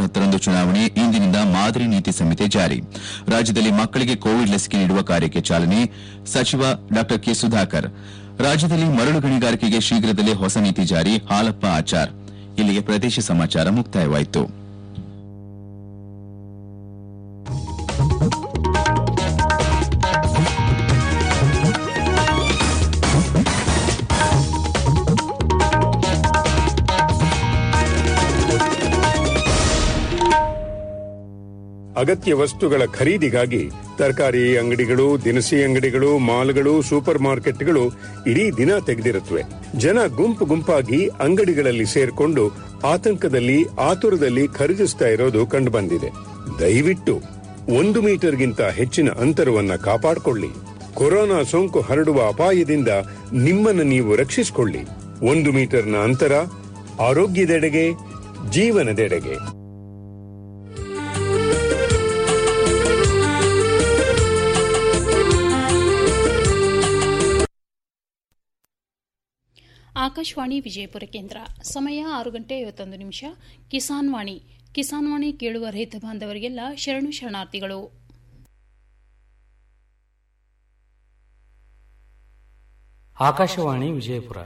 ಹತ್ತರಂದು ಚುನಾವಣೆ ಇಂದಿನಿಂದ ಮಾದರಿ ನೀತಿ ಸಂಹಿತೆ ಜಾರಿ ರಾಜ್ಯದಲ್ಲಿ ಮಕ್ಕಳಿಗೆ ಕೋವಿಡ್ ಲಸಿಕೆ ನೀಡುವ ಕಾರ್ಯಕ್ಕೆ ಚಾಲನೆ ಸಚಿವ ಡಾ ಕೆ ಸುಧಾಕರ್ ರಾಜ್ಯದಲ್ಲಿ ಮರಳು ಗಣಿಗಾರಿಕೆಗೆ ಶೀಘ್ರದಲ್ಲೇ ಹೊಸ ನೀತಿ ಜಾರಿ ಹಾಲಪ್ಪ ಆಚಾರ್ ಇಲ್ಲಿಗೆ ಪ್ರದೇಶ ಸಮಾಚಾರ ಮುಕ್ತಾಯವಾಯಿತು ಅಗತ್ಯ ವಸ್ತುಗಳ ಖರೀದಿಗಾಗಿ ತರಕಾರಿ ಅಂಗಡಿಗಳು ದಿನಸಿ ಅಂಗಡಿಗಳು ಮಾಲ್ಗಳು ಸೂಪರ್ ಮಾರ್ಕೆಟ್ಗಳು ಇಡೀ ದಿನ ತೆಗೆದಿರುತ್ತವೆ ಜನ ಗುಂಪು ಗುಂಪಾಗಿ ಅಂಗಡಿಗಳಲ್ಲಿ ಸೇರ್ಕೊಂಡು ಆತಂಕದಲ್ಲಿ ಆತುರದಲ್ಲಿ ಖರೀದಿಸ್ತಾ ಇರೋದು ಕಂಡುಬಂದಿದೆ ದಯವಿಟ್ಟು ಒಂದು ಮೀಟರ್ಗಿಂತ ಹೆಚ್ಚಿನ ಅಂತರವನ್ನ ಕಾಪಾಡಿಕೊಳ್ಳಿ ಕೊರೋನಾ ಸೋಂಕು ಹರಡುವ ಅಪಾಯದಿಂದ ನಿಮ್ಮನ್ನು ನೀವು ರಕ್ಷಿಸಿಕೊಳ್ಳಿ ಒಂದು ಮೀಟರ್ನ ಅಂತರ ಆರೋಗ್ಯದೆಡೆಗೆ ಜೀವನದೆಡೆಗೆ ಆಕಾಶವಾಣಿ ವಿಜಯಪುರ ಕೇಂದ್ರ ಸಮಯ ಆರು ಗಂಟೆ ಐವತ್ತೊಂದು ನಿಮಿಷ ಕಿಸಾನ್ ವಾಣಿ ಕಿಸಾನ್ ವಾಣಿ ಕೇಳುವ ರೈತ ಬಾಂಧವರಿಗೆಲ್ಲ ಶರಣು ಶರಣಾರ್ಥಿಗಳು ಆಕಾಶವಾಣಿ ವಿಜಯಪುರ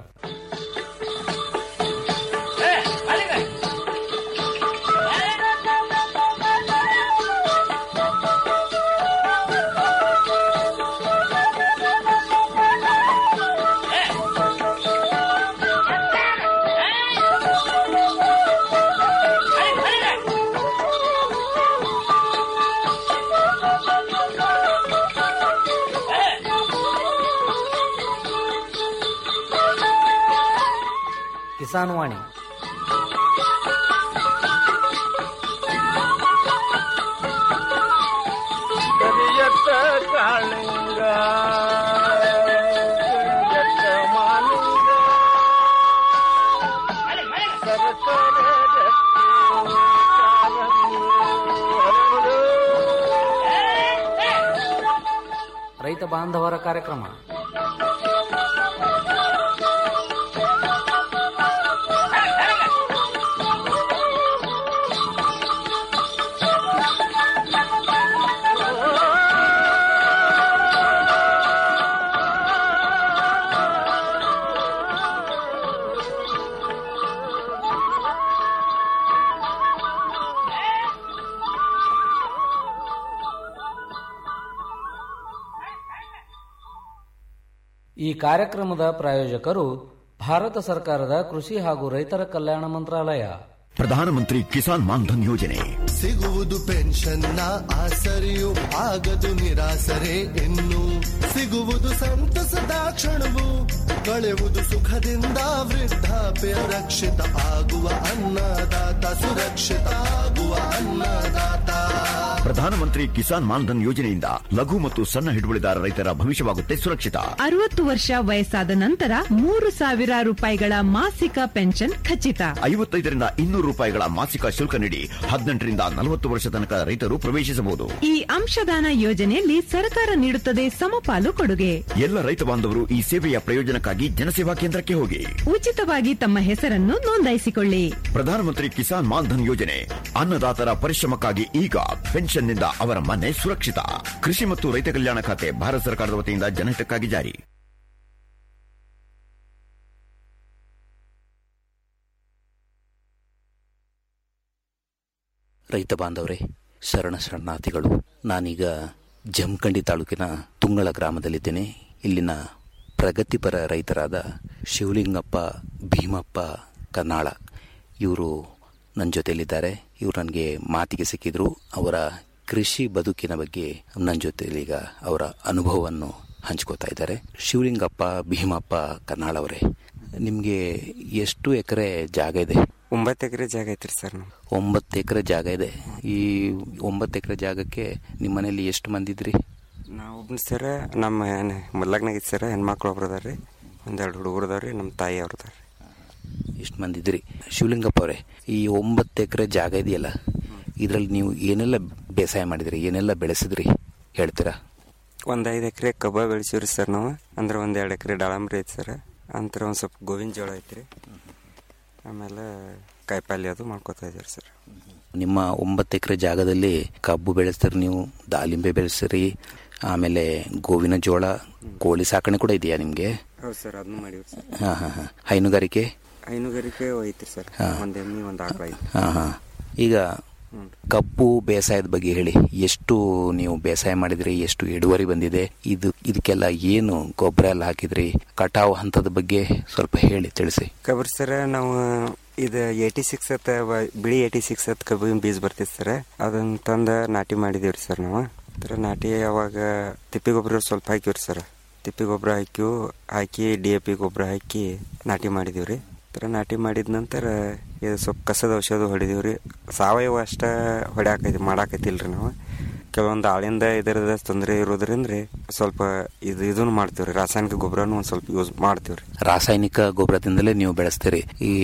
ಕಿಸಾನ್ ವಾಣಿ ಕರಿಯತ್ತ ಕಾಳಿಂಗ ಕರಿಯತ್ತ ಮಾಲಿಂಗ ಸರಸರ ರಕ್ತಿ ಕಾಲಂದು ಹರಡು. ರೈತ ಬಾಂಧವರ ಕಾರ್ಯಕ್ರಮ ಈ ಕಾರ್ಯಕ್ರಮದ ಪ್ರಾಯೋಜಕರು ಭಾರತ ಸರ್ಕಾರದ ಕೃಷಿ ಹಾಗೂ ರೈತರ ಕಲ್ಯಾಣ ಮಂತ್ರಾಲಯ ಪ್ರಧಾನಮಂತ್ರಿ ಕಿಸಾನ್ ಮಾನ್ಧನ್ ಯೋಜನೆ ಸಿಗುವುದು ಪೆನ್ಷನ್ನ ಆಸರೆಯು ಆಗದು ನಿರಾಸರೆ ಇನ್ನು ಸಿಗುವುದು ಸಂತಸದ ಕ್ಷಣವು ಕಳೆವುದು ಸುಖದಿಂದ ವೃದ್ಧಾಪ್ಯ ರಕ್ಷಿತ ಆಗುವ ಅನ್ನದಾತ ಸುರಕ್ಷಿತ ಆಗುವ ಅನ್ನದಾತ ಪ್ರಧಾನಮಂತ್ರಿ ಕಿಸಾನ್ ಮಾನ್ಧನ್ ಯೋಜನೆಯಿಂದ ಲಘು ಮತ್ತು ಸಣ್ಣ ಹಿಡುವಳಿದಾರ ರೈತರ ಭವಿಷ್ಯವಾಗುತ್ತೆ ಸುರಕ್ಷಿತ ಅರವತ್ತು ವರ್ಷ ವಯಸ್ಸಾದ ನಂತರ ಮೂರು ಸಾವಿರ ರೂಪಾಯಿಗಳ ಮಾಸಿಕ ಪೆನ್ಷನ್ ಖಚಿತ ಐವತ್ತೈದರಿಂದ ಇನ್ನೂರು ರೂಪಾಯಿಗಳ ಮಾಸಿಕ ಶುಲ್ಕ ನೀಡಿ ಹದಿನೆಂಟರಿಂದ ನಲವತ್ತು ವರ್ಷ ತನಕ ರೈತರು ಪ್ರವೇಶಿಸಬಹುದು ಈ ಅಂಶದಾನ ಯೋಜನೆಯಲ್ಲಿ ಸರ್ಕಾರ ನೀಡುತ್ತದೆ ಸಮಪಾಲು ಕೊಡುಗೆ ಎಲ್ಲ ರೈತ ಬಾಂಧವರು ಈ ಸೇವೆಯ ಪ್ರಯೋಜನಕ್ಕಾಗಿ ಜನಸೇವಾ ಕೇಂದ್ರಕ್ಕೆ ಹೋಗಿ ಉಚಿತವಾಗಿ ತಮ್ಮ ಹೆಸರನ್ನು ನೋಂದಾಯಿಸಿಕೊಳ್ಳಿ ಪ್ರಧಾನಮಂತ್ರಿ ಕಿಸಾನ್ ಮಾನ್ಧನ್ ಯೋಜನೆ ಅನ್ನದಾತರ ಪರಿಶ್ರಮಕ್ಕಾಗಿ ಈಗ ಪೆನ್ಷನ್ನಿಂದ ಅವರ ಮನೆ ಸುರಕ್ಷಿತ ಕೃಷಿ ಮತ್ತು ರೈತ ಕಲ್ಯಾಣ ಖಾತೆ ಭಾರತ ಸರ್ಕಾರದ ವತಿಯಿಂದ ಜನಹಿತಕ್ಕಾಗಿ ಜಾರಿ ರೈತ ಬಾಂಧವರೇ ಶರಣ ಶರಣಾರ್ಥಿಗಳು ನಾನೀಗ ಜಮಖಂಡಿ ತಾಲೂಕಿನ ತುಂಗಳ ಗ್ರಾಮದಲ್ಲಿದ್ದೇನೆ ಇಲ್ಲಿನ ಪ್ರಗತಿಪರ ರೈತರಾದ ಶಿವಲಿಂಗಪ್ಪ ಭೀಮಪ್ಪ ಕನ್ನಾಳ ಇವರು ನನ್ನ ಜೊತೆಯಲ್ಲಿದ್ದಾರೆ ಇವರು ನನಗೆ ಮಾತಿಗೆ ಸಿಕ್ಕಿದ್ರು ಅವರ ಕೃಷಿ ಬದುಕಿನ ಬಗ್ಗೆ ನನ್ನ ಜೊತೆಲಿ ಈಗ ಅವರ ಅನುಭವವನ್ನು ಹಂಚ್ಕೋತಾ ಇದ್ದಾರೆ ಶಿವಲಿಂಗಪ್ಪ ಭೀಮಪ್ಪ ಕನ್ನಾಳ ಅವರೇ ನಿಮಗೆ ಎಷ್ಟು ಎಕರೆ ಜಾಗ ಇದೆ ಒಂಬತ್ತು ಎಕರೆ ಜಾಗ ಐತ್ರಿ ಸರ್ ನಮ್ದು ಒಂಬತ್ತು ಎಕರೆ ಜಾಗ ಇದೆ ಈ ಒಂಬತ್ತು ಎಕರೆ ಜಾಗಕ್ಕೆ ನಿಮ್ಮ ಮನೇಲಿ ಎಷ್ಟು ಮಂದಿ ಇದ್ರಿ ನಾವು ಒಬ್ಬನ ಸರ ನಮ್ಮ ಮಲ್ಲಗ್ನಾಗ ಸರ ಹೆಣ್ಮಕ್ಳು ಒಬ್ರು ಅದಾರ ರೀ ಒಂದೆರಡು ಹುಡುಗರು ಅದಾವ ರೀ ನಮ್ಮ ತಾಯಿ ಅವ್ರು ಅದಾರ ಇಷ್ಟು ಮಂದಿ ಇದ್ರಿ ಶಿವಲಿಂಗಪ್ಪ ಅವರೇ ಈ ಒಂಬತ್ತು ಎಕರೆ ಜಾಗ ಇದೆಯಲ್ಲ ಇದರಲ್ಲಿ ನೀವು ಏನೆಲ್ಲ ಬೇಸಾಯ ಮಾಡಿದ್ರಿ ಏನೆಲ್ಲ ಬೆಳೆಸಿದ್ರಿ ಹೇಳ್ತೀರಾ ಒಂದು ಐದು ಎಕರೆ ಕಬ್ಬ ಬೆಳೆಸಿವ್ರಿ ಸರ್ ನಾವು ಅಂದ್ರೆ ಒಂದು ಎರಡು ಎಕರೆ ದಾಳಂಬ್ರಿ ಐತಿ ಸರ್ ಅಂತರ ಒಂದು ಸ್ವಲ್ಪ ಗೋವಿನ ಜೋಳ ಐತ್ರಿ ಆಮೇಲೆ ಕಾಯಿಪಲ್ಯ ಅದು ಮಾಡ್ಕೊತಾ ಇದೀವಿ ಸರ್ ನಿಮ್ಮ ಒಂಬತ್ತು ಎಕರೆ ಜಾಗದಲ್ಲಿ ಕಬ್ಬು ಬೆಳೆಸ್ತೀರಿ ನೀವು ದಾಳಿಂಬೆ ಬೆಳೆಸ್ತೀರಿ ಆಮೇಲೆ ಗೋವಿನ ಜೋಳ ಕೋಳಿ ಸಾಕಣೆ ಕೂಡ ಇದೆಯಾ ನಿಮಗೆ ಹೌದು ಸರ್ ಅದನ್ನು ಮಾಡಿವ್ರಿ ಸರ್ ಹಾಂ ಹಾಂ ಹಾಂ ಹೈನುಗಾರಿಕೆ ಹೈನುಗಾರಿಕೆ ಐತ್ರಿ ಸರ್ ಒಂದು ಎಮ್ಮಿ ಒಂದು ಆಕಳ ಐತಿ ಹಾಂ ಹಾಂ ಈಗ ಕಬ್ಬು ಬೇಸಾಯದ ಬಗ್ಗೆ ಹೇಳಿ ಎಷ್ಟು ನೀವು ಬೇಸಾಯ ಮಾಡಿದ್ರಿ ಎಷ್ಟು ಇಳುವರಿ ಬಂದಿದೆ ಇದು ಇದಕ್ಕೆಲ್ಲ ಏನು ಗೊಬ್ಬರ ಎಲ್ಲ ಹಾಕಿದ್ರಿ ಕಟಾವು ಹಂತದ ಬಗ್ಗೆ ಸ್ವಲ್ಪ ಹೇಳಿ ತಿಳಿಸಿ ಕಬ್ರಿ ಸರ್ ನಾವು ಇದು ಏಯ್ಟಿ ಸಿಕ್ಸ್ ಅತ್ತ ವ- ಬಿಳಿ ಏಯ್ಟಿ ಸಿಕ್ಸ್ ಅತ್ ಕಬ್ಬಿನ ಬೀಜ ಬರ್ತಿತ್ತು ಸರ್ ಅದನ್ನ ತಂದು ನಾಟಿ ಮಾಡಿದೀವ್ರಿ ಸರ್ ನಾವು ಅದರ ನಾಟಿ ಅವಾಗ ತಿಪ್ಪಿ ಗೊಬ್ಬರ ಸ್ವಲ್ಪ ಹಾಕಿವ್ರಿ ಸರ್ ತಿಪ್ಪಿ ಗೊಬ್ಬರ ಹಾಕಿವು ಹಾಕಿ ಡಿ ಎ ಪಿ ಗೊಬ್ಬರ ಹಾಕಿ ನಾಟಿ ಮಾಡಿದೀವ್ರಿ ಥರ ನಾಟಿ ಮಾಡಿದ ನಂತರ ಇದು ಸ್ವಲ್ಪ ಕಸದ ಔಷಧ ಹೊಡಿದೀವ್ರಿ ಸಾವಯವ ಅಷ್ಟ ಹೊಡ್ಯಾಕೈತಿ ಮಾಡಾಕೈತಿಲ್ರಿ ನಾವು ಕೆಲವೊಂದು ಆಳಿಂದ ಇದರದ ತೊಂದರೆ ಇರೋದ್ರಿಂದ ಸ್ವಲ್ಪ ಇದು ಇದನ್ನು ಮಾಡ್ತೀವ್ರಿ ರಾಸಾಯನಿಕ ಗೊಬ್ಬರನು ಒಂದು ಸ್ವಲ್ಪ ಯೂಸ್ ಮಾಡ್ತೀವ್ರಿ ರಾಸಾಯನಿಕ ಗೊಬ್ಬರದಿಂದಲೇ ನೀವು ಬೆಳೆಸ್ತೀರಿ ಈ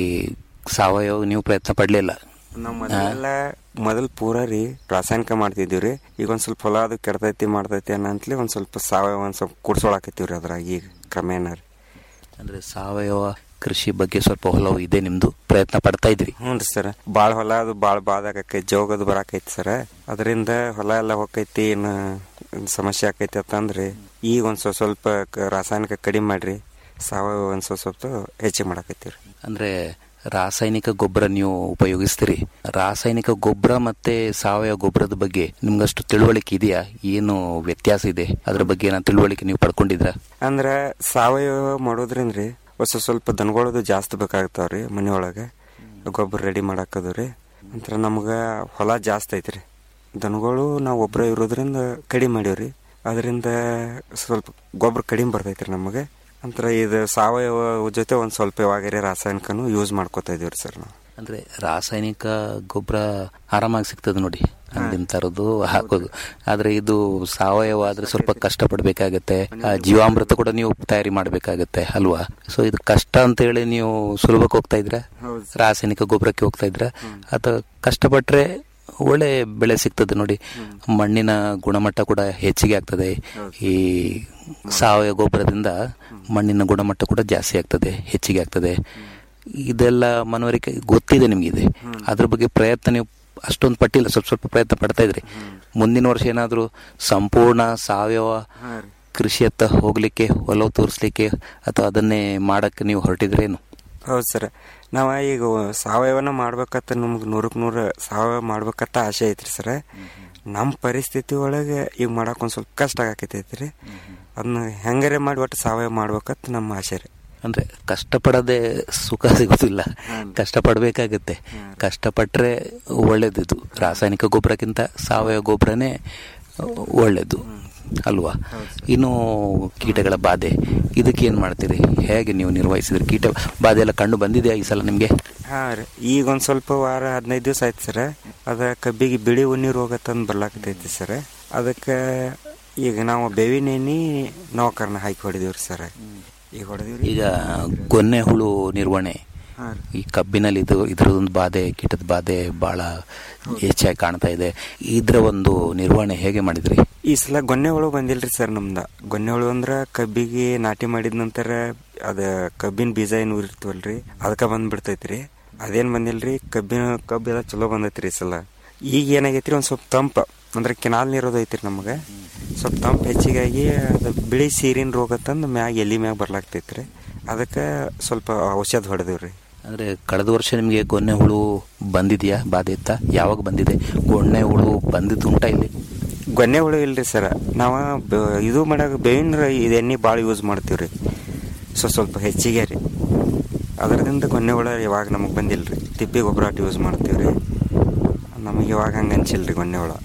ಸಾವಯವ ನೀವು ಪ್ರಯತ್ನ ಪಡಲಿಲ್ಲ ನಾವು ಮೊದಲೆಲ್ಲ ಮೊದಲ್ ಪೂರ ರೀ ರಾಸಾಯನಿಕ ಮಾಡ್ತಿದ್ದೀವ್ರಿ ಈಗ ಒಂದ್ ಸ್ವಲ್ಪ ಹೊಲ ಅದು ಕೆಡ್ತೈತಿ ಮಾಡ್ತೈತಿ ಅನ್ನಂತಲಿ ಒಂದ್ ಸ್ವಲ್ಪ ಸಾವಯವ ಒಂದ್ ಸ್ವಲ್ಪ ಕುಡ್ಸೊಳಕತ್ತೀವ್ರಿ ಅದ್ರಾಗ ಈಗ ಕ್ರಮೇಣ ರೀ ಅಂದ್ರೆ ಸಾವಯವ ಕೃಷಿ ಬಗ್ಗೆ ಸ್ವಲ್ಪ ಒಲವು ಇದೆ ನಿಮ್ದು ಪ್ರಯತ್ನ ಪಡ್ತಾ ಇದ್ರಿ ಹ್ಞೂ ರೀ ಸರ್ ಭಾಳ ಹೊಲ ಅದು ಭಾಳ ಬಾದಾಗೈತಿ ಜೋಗದು ಬರಾಕೈತಿ ಸರ್ ಅದರಿಂದ ಹೊಲ ಎಲ್ಲ ಹೋಗೈತಿ ಏನು ಸಮಸ್ಯೆ ಆಕೈತಿ ಅಂತಂದ್ರಿ ಈಗ ಒಂದ್ ಸ್ವಲ್ಪ ಸ್ವಲ್ಪ ಕ- ರಾಸಾಯನಿಕ ಕಡಿಮೆ ಮಾಡ್ರಿ ಸಾವಯವ ಒಂದ್ ಸ್ವಲ್ಪ ಸ್ವಲ್ಪ ಹೆಚ್ಚಿಗೆ ಮಾಡಾಕೈತಿವ್ರಿ ಅಂದ್ರೆ ರಾಸಾಯನಿಕ ಗೊಬ್ಬರ ನೀವು ಉಪಯೋಗಿಸ್ತೀರಿ ರಾಸಾಯನಿಕ ಗೊಬ್ಬರ ಮತ್ತೆ ಸಾವಯವ ಗೊಬ್ಬರದ ಬಗ್ಗೆ ನಿಮ್ಗಷ್ಟು ತಿಳುವಳಿಕೆ ಇದೆಯಾ ಏನು ವ್ಯತ್ಯಾಸ ಇದೆ ಅದ್ರ ಬಗ್ಗೆ ಏನೋ ತಿಳುವಳಿಕೆ ನೀವು ಪಡ್ಕೊಂಡಿದ್ರ ಅಂದ್ರ ಸಾವಯವ ಮಾಡೋದ್ರಿಂದ ರೀ ಹೊಸ ಸ್ವಲ್ಪ ದನಗಳದು ಜಾಸ್ತಿ ಬೇಕಾಗ್ತಾವ್ರಿ ಮನೆಯೊಳಗೆ ಗೊಬ್ಬರ ರೆಡಿ ಮಾಡಾಕದು ರೀ ಅಂತರ ನಮ್ಗೆ ಹೊಲ ಜಾಸ್ತಿ ಐತ್ರಿ ದನಗಳು ನಾವು ಒಬ್ಬರ ಇರೋದ್ರಿಂದ ಕಡಿಮೆ ಮಾಡೀವ್ರಿ ಅದರಿಂದ ಸ್ವಲ್ಪ ಗೊಬ್ಬರ ಕಡಿಮೆ ಬರ್ತೈತ್ರಿ ನಮಗೆ ಅಂತರ ಇದು ಸಾವಯವ ಜೊತೆ ಒಂದು ಸ್ವಲ್ಪ ಯಾವಾಗರೆ ರಾಸಾಯನಿಕನು ಯೂಸ್ ಮಾಡ್ಕೋತಾ ಇದೀವ್ರಿ ಸರ್ ನಾವು ಅಂದ್ರೆ ರಾಸಾಯನಿಕ ಗೊಬ್ಬರ ಆರಾಮಾಗಿ ಸಿಗ್ತದೆ ನೋಡಿ ಅಂಗಡಿನ ತರೋದು ಹಾಕೋದು ಆದ್ರೆ ಇದು ಸಾವಯವ ಆದ್ರೆ ಸ್ವಲ್ಪ ಕಷ್ಟ ಪಡ್ಬೇಕಾಗತ್ತೆ ಆ ಜೀವಾಮೃತ ಕೂಡ ನೀವು ತಯಾರಿ ಮಾಡ್ಬೇಕಾಗತ್ತೆ ಅಲ್ವಾ ಸೊ ಇದು ಕಷ್ಟ ಅಂತ ಹೇಳಿ ನೀವು ಸುಲಭಕ್ಕೆ ಹೋಗ್ತಾ ಇದ್ರ ರಾಸಾಯನಿಕ ಗೊಬ್ಬರಕ್ಕೆ ಹೋಗ್ತಾ ಇದ್ರ ಅಥವಾ ಕಷ್ಟಪಟ್ರೆ ಒಳ್ಳೆ ಬೆಳೆ ಸಿಗ್ತದೆ ನೋಡಿ ಮಣ್ಣಿನ ಗುಣಮಟ್ಟ ಕೂಡ ಹೆಚ್ಚಿಗೆ ಆಗ್ತದೆ ಈ ಸಾವಯವ ಗೊಬ್ಬರದಿಂದ ಮಣ್ಣಿನ ಗುಣಮಟ್ಟ ಕೂಡ ಜಾಸ್ತಿ ಆಗ್ತದೆ ಹೆಚ್ಚಿಗೆ ಆಗ್ತದೆ ಇದೆಲ್ಲ ಮನವರಿಕೆ ಗೊತ್ತಿದೆ ನಿಮ್ಗಿದೆ ಅದ್ರ ಬಗ್ಗೆ ಪ್ರಯತ್ನ ನೀವು ಅಷ್ಟೊಂದು ಪಟ್ಟಿಲ್ಲ ಸ್ವಲ್ಪ ಸ್ವಲ್ಪ ಪ್ರಯತ್ನ ಪಡ್ತಾ ಇದ್ರಿ ಮುಂದಿನ ವರ್ಷ ಏನಾದರೂ ಸಂಪೂರ್ಣ ಸಾವಯವ ಕೃಷಿಯತ್ತ ಹೋಗ್ಲಿಕ್ಕೆ ಒಲವು ತೋರಿಸ್ಲಿಕ್ಕೆ ಅಥವಾ ಅದನ್ನೇ ಮಾಡಕ್ಕೆ ನೀವು ಹೊರಟಿದ್ರೇನು ಹೌದು ಸರ್ ನಾವು ಈಗ ಸಾವಯವನ ಮಾಡ್ಬೇಕತ್ತ ನಮ್ಗೆ ನೂರಕ್ಕೆ ನೂರು ಸಾವಯವ ಮಾಡ್ಬೇಕತ್ತ ಆಸೆ ಐತ್ರಿ ಸರ್ ನಮ್ಮ ಪರಿಸ್ಥಿತಿ ಒಳಗೆ ಈಗ ಮಾಡಕ್ಕೆ ಒಂದು ಸ್ವಲ್ಪ ಕಷ್ಟ ಆಗಕತ್ತೈತಿ ರೀ ಅದನ್ನ ಹೆಂಗಾರೆ ಮಾಡಿ ಒಟ್ಟು ಸಾವಯವ ಮಾಡ್ಬೇಕತ್ತ ನಮ್ಮ ಆಸೆ ರೀ ಅಂದ್ರೆ ಕಷ್ಟಪಡದೆ ಸುಖ ಸಿಗೋದಿಲ್ಲ ಕಷ್ಟಪಡ್ಬೇಕಾಗತ್ತೆ ಕಷ್ಟಪಟ್ರೆ ಒಳ್ಳೇದಿದು ರಾಸಾಯನಿಕ ಗೊಬ್ಬರಕ್ಕಿಂತ ಸಾವಯವ ಗೊಬ್ಬರನೇ ಒಳ್ಳೇದು ಅಲ್ವಾ ಇನ್ನು ಕೀಟಗಳ ಬಾಧೆ ಇದಕ್ಕೆ ಏನ್ ಮಾಡ್ತೀರಿ ಹೇಗೆ ನೀವು ನಿರ್ವಹಿಸಿದ್ರಿ ಕೀಟ ಬಾಧೆ ಎಲ್ಲ ಕಂಡು ಬಂದಿದೆಯಾ ಈ ಸಲ ನಿಮ್ಗೆ ಹಾಂ ರೀ ಈಗ ಒಂದು ಸ್ವಲ್ಪ ವಾರ ಹದಿನೈದು ದಿವಸ ಆಯ್ತು ಸರ್ ಅದ ಕಬ್ಬಿಗೆ ಬಿಳಿ ಉಣ್ಣಿ ರೋಗ ತಂದು ಬರ್ಲಾಕತೈತಿ ಸರ್ ಅದಕ್ಕೆ ಈಗ ನಾವು ಬೇವಿನ ಎಣ್ಣೆ ನೌಕರನ ಹಾಕಿ ಹೊಡಿದೀವ್ರಿ ಸರ್ ಈಗ ಹೊಡೆದಿವ್ರಿ ಈಗ ಗೊನ್ನೆ ಹುಳು ನಿರ್ವಹಣೆ ಹಾಂ ಈ ಕಬ್ಬಿನಲ್ಲಿ ಇದು ಇದರದೊಂದು ಬಾಧೆ ಕೀಟದ ಬಾಧೆ ಬಹಳ ಹೆಚ್ಚಾಗಿ ಕಾಣ್ತಾ ಇದೆ ಇದ್ರ ಒಂದು ನಿರ್ವಹಣೆ ಹೇಗೆ ಮಾಡಿದ್ರಿ ಈ ಸಲ ಗೊನ್ನೆ ಹುಳು ಬಂದಿಲ್ರಿ ಸರ್ ನಮ್ದ ಗೊನ್ನೆ ಹುಳು ಅಂದ್ರ ಕಬ್ಬಿಗೆ ನಾಟಿ ಮಾಡಿದ ನಂತರ ಅದ ಕಬ್ಬಿನ ಬೀಜ ಏನು ಊರಿರ್ತೀವಲ್ರಿ ಅದಕ್ಕೆ ಬಂದ್ಬಿಡ್ತೈತ್ರಿ ಅದೇನ್ ಬಂದಿಲ್ರಿ ಕಬ್ಬಿನ ಕಬ್ಬು ಎಲ್ಲ ಚಲೋ ಬಂದೈತ್ರಿ ಈ ಸಲ ಈಗ ಏನಾಗೈತ್ರಿ ಒಂದ್ ಸ್ವಲ್ಪ ತಂಪ ಅಂದ್ರೆ ಕೆನಾಲ್ ನೀರೋದು ಐತ್ರಿ ನಮಗೆ ಸ್ವಲ್ಪ ತಂಪು ಹೆಚ್ಚಿಗಾಗಿ ಅದು ಬಿಳಿ ಸೀರಿನ ರೋಗ ತಂದು ಮ್ಯಾಗ ಎಲಿ ಮ್ಯಾಗ ಬರ್ಲಾಗ್ತೈತ್ರಿ ಅದಕ್ಕೆ ಸ್ವಲ್ಪ ಔಷಧ ಹೊಡೆದಿವ್ರಿ ಅಂದ್ರೆ ಕಳೆದ ವರ್ಷ ನಿಮಗೆ ಗೊನ್ನೆ ಹುಳು ಬಂದಿದೆಯಾ ಬಾಧೆ ಇತ್ತ ಯಾವಾಗ ಬಂದಿದೆ ಗೊನ್ನೆ ಹುಳು ಬಂದಿದ್ದು ಉಂಟಾ ಇಲ್ಲಿ ಗೊನ್ನೆ ಹುಳು ಇಲ್ರಿ ಸರ್ ನಾವು ಬ- ಇದು ಮಾಡಾಕ ಬೇವಿನ ರ- ಇದು ಎಣ್ಣೆ ಭಾಳ ಯೂಸ್ ಮಾಡ್ತೀವಿ ರೀ ಸೊ ಸ್ವಲ್ಪ ಹೆಚ್ಚಿಗೆ ರೀ ಅದರಿಂದ ಗೊನ್ನೆ ಹುಳ ಇವಾಗ ನಮಗೆ ಬಂದಿಲ್ರಿ ತಿಪ್ಪಿ ಗೊಬ್ಬರ ಅಟ್ಟು ಯೂಸ್ ಮಾಡ್ತೀವಿ ರೀ ನಮಗೆ ಇವಾಗ ಹಂಗೆ ಅನ್ಸಿಲ್ರಿ ಗೊನ್ನೆ ಹುಳ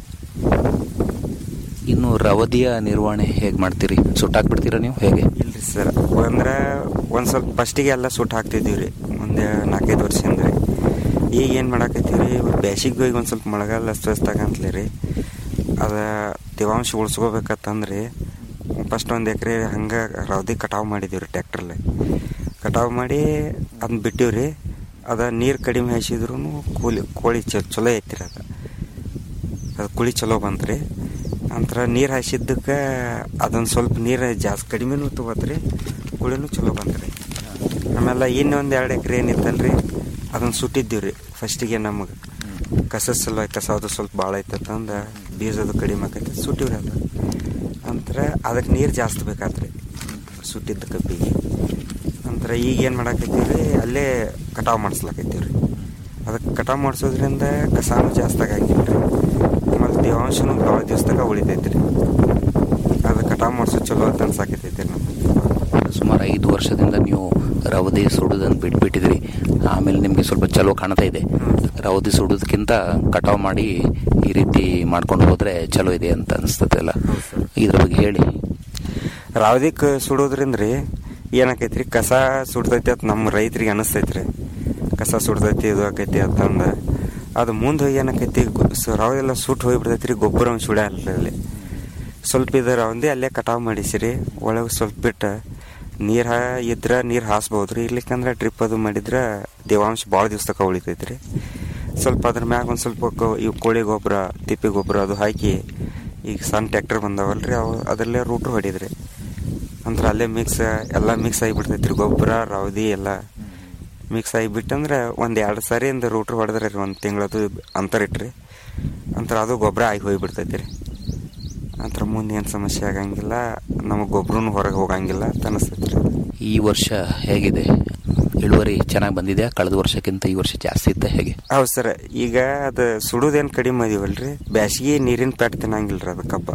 ಇನ್ನು ರವದಿಯ ನಿರ್ವಹಣೆ ಹೇಗೆ ಮಾಡ್ತೀರಿ ಸುಟ್ಟಾಕ್ಬಿಡ್ತೀರಾ ನೀವು ಹೇಗೆ ಇಲ್ರಿ ಸರ್ ಅಂದ್ರೆ ಒಂದು ಸ್ವಲ್ಪ ಫಸ್ಟಿಗೆ ಎಲ್ಲ ಸುಟ್ಟು ಹಾಕ್ತಿದ್ದೀವಿ ರೀ ಒಂದು ನಾಲ್ಕೈದು ವರ್ಷದಿಂದ ರೀ ಈಗ ಏನು ಮಾಡಾಕತ್ತೀವಿ ರೀ ಬೇಸಿಗೆ ಹೋಗಿ ಒಂದು ಸ್ವಲ್ಪ ಮಳೆಗಾಲ ಅಸ್ತವ್ಯಸ್ತಾಗಂತಲೇ ರೀ ಅದ ತೇವಾಂಶ ಉಳಿಸ್ಕೋಬೇಕತ್ತಂದ್ರಿ ಫಸ್ಟ್ ಒಂದು ಎಕರೆ ಹಂಗೆ ರವದಿ ಕಟಾವು ಮಾಡಿದೀವಿ ರೀ ಟ್ಯಾಕ್ಟ್ರಲ್ಲಿ ಕಟಾವು ಮಾಡಿ ಅದನ್ನ ಬಿಟ್ಟಿವಿ ರೀ ಅದ ನೀರು ಕಡಿಮೆ ಹಾಯಿಸಿದ್ರು ಕೂಲಿ ಕೋಳಿ ಚ ಚಲೋ ಐತಿ ರೀ ಅದು ಅದು ಕುಳಿ ಚಲೋ ಬಂತ್ರಿ ನಂತರ ನೀರು ಹಾಯಿಸಿದ್ದಕ್ಕೆ ಅದೊಂದು ಸ್ವಲ್ಪ ನೀರು ಜಾಸ್ತಿ ಕಡಿಮೆನೂ ತೊಗೋತ್ರಿ ಕುಳಿನೂ ಚಲೋ ಬಂತ್ರಿ ಆಮೇಲೆ ಇನ್ನೊಂದು ಎರಡು ಎಕರೆ ಏನಿತ್ತಲ್ರಿ ಅದನ್ನು ಸುಟ್ಟಿದ್ದೀವಿ ರೀ ಫಸ್ಟಿಗೆ ನಮಗೆ ಕಸದ ಸಲುವಾಗಿ ಕಸ ಅದು ಸ್ವಲ್ಪ ಭಾಳ ಐತಂತ ಅಂದ ಬೀಜದು ಕಡಿಮೆ ಆಕೈತೆ ಸುಟ್ಟಿವ್ರಿ ಅದು ಅಂತರ ಅದಕ್ಕೆ ನೀರು ಜಾಸ್ತಿ ಬೇಕಾತ್ರಿ ಸುಟ್ಟಿದ್ದ ಕಬ್ಬಿಗೆ ಅಂತರ ಈಗ ಏನು ಮಾಡಾಕತ್ತೀವಿ ರೀ ಅಲ್ಲೇ ಕಟಾವು ಮಾಡಿಸ್ಲಾಕತ್ತೀವಿ ರೀ ಅದಕ್ಕೆ ಕಟಾವು ಮಾಡಿಸೋದ್ರಿಂದ ಕಸಾನು ಜಾಸ್ತಿ ಆಗಂಗಿಲ್ಲ ರೀ ಮತ್ತು ತೇವಾಂಶನೂ ಭಾಳ ದಿವಸ ತನಕ ಉಳಿತೈತೆ ರೀ ಅದು ಕಟಾವು ಮಾಡಿಸೋದು ಚಲೋ ಅಂತ ಅನ್ಸಾಕತ್ತೈತೆ ರೀ ನಮಗೆ ಸುಮಾರು ಐದು ವರ್ಷದಿಂದ ನೀವು ರವದಿ ಸುಡುವುದನ್ನು ಬಿಟ್ಬಿಟ್ಟಿದ್ರಿ ಆಮೇಲೆ ನಿಮಗೆ ಸ್ವಲ್ಪ ಚಲೋ ಕಾಣ್ತಾ ಇದೆ ರವದಿ ಸುಡೋದಕ್ಕಿಂತ ಕಟಾವು ಮಾಡಿ ಈ ರೀತಿ ಮಾಡ್ಕೊಂಡು ಹೋದ್ರೆ ಚಲೋ ಇದೆ ಅಂತ ಅನಿಸ್ತದೆ ಅಲ್ಲ ಇದ್ರ ಬಗ್ಗೆ ಹೇಳಿ ರಾವದಿಕ್ ಸುಡೋದ್ರಿಂದ ರೀ ಏನಾಕೈತಿ ರೀ ಕಸ ಸುಡ್ತೈತಿ ಅಂತ ನಮ್ಮ ರೈತರಿಗೆ ಅನಿಸ್ತೈತಿ ರೀ ಕಸ ಸುಡ್ತೈತಿ ಇದು ಆಕೈತಿ ಅಂತಂದು ಅದು ಮುಂದೆ ಹೋಗಿ ಏನಾಕೈತಿ ರಾವದೆಲ್ಲ ಸುಟ್ಟು ಹೋಗಿಬಿಡ್ತೈತಿ ರೀ ಗೊಬ್ಬರ ಒಂದು ಸುಡಲ್ಲ ಅಲ್ಲಿ ಸ್ವಲ್ಪ ಇದು ರಾವಂದಿ ಅಲ್ಲೇ ಕಟಾವು ಮಾಡಿಸಿರಿ ಒಳಗೆ ಸ್ವಲ್ಪ ಬಿಟ್ಟು ನೀರು ಹಾ ಇದ್ರೆ ನೀರು ಹಾಸ್ಬೋದು ರೀ ಇರ್ಲಿಕ್ಕಂದ್ರೆ ಡ್ರಿಪ್ ಅದು ಮಾಡಿದ್ರೆ ತೇವಾಂಶ ಭಾಳ ದಿವ್ಸ ತಕ ಉಳಿತೈತಿ ರೀ ಸ್ವಲ್ಪ ಅದ್ರ ಮ್ಯಾಗ ಒಂದು ಸ್ವಲ್ಪ ಗೊ- ಇವು ಕೋಳಿ ಗೊಬ್ಬರ ತಿಪ್ಪಿ ಗೊಬ್ಬರ ಅದು ಹಾಕಿ ಈಗ ಸಣ್ಣ ಟ್ಯಾಕ್ಟರ್ ಬಂದಾವಲ್ರಿ ಅವು ಅದರಲ್ಲೇ ರೂಟ್ರು ಹೊಡಿದ್ರಿ ಅಂದ್ರೆ ಅಲ್ಲೇ ಮಿಕ್ಸ್ ಎಲ್ಲ ಮಿಕ್ಸ್ ಆಗಿಬಿಡ್ತೈತಿ ರೀ ಗೊಬ್ಬರ ರವದಿ ಎಲ್ಲ ಮಿಕ್ಸ್ ಆಗಿಬಿಟ್ಟಂದ್ರೆ ಒಂದು ಎರಡು ಸಾರಿ ಒಂದು ರೂಟ್ರ್ ಹೊಡೆದ್ರಿ ಒಂದು ತಿಂಗಳದು ಅಂತರ ಇಟ್ರಿ ಅಂತರ ಅದು ಗೊಬ್ಬರ ಆಗಿ ಹೋಗಿಬಿಡ್ತೈತಿ ರೀ ಅಂತರ ಮುಂದೆ ಏನು ಸಮಸ್ಯೆ ಆಗಂಗಿಲ್ಲ ನಮಗೆ ಗೊಬ್ಬರನು ಹೊರಗೆ ಹೋಗಂಗಿಲ್ಲ ಅಂತ ಅನಿಸ್ತೈತಿ ರೀ ಈ ವರ್ಷ ಹೇಗಿದೆ ಇಳುವರಿ ಚೆನ್ನಾಗಿ ಬಂದಿದೆ ಕಳೆದ ವರ್ಷಕ್ಕಿಂತ ಈ ವರ್ಷ ಜಾಸ್ತಿ ಇತ್ತ ಹೇಗೆ ಹೌದು ಸರ್ ಈಗ ಅದು ಸುಡುದೇನು ಕಡಿಮೆ ಅದೀವಲ್ರಿ ಬ್ಯಾಸಿಗೆ ನೀರಿನ ಪ್ಯಾಟ್ ತಿನ್ನಂಗಿಲ್ರಿ ಅದು ಕಬ್ಬ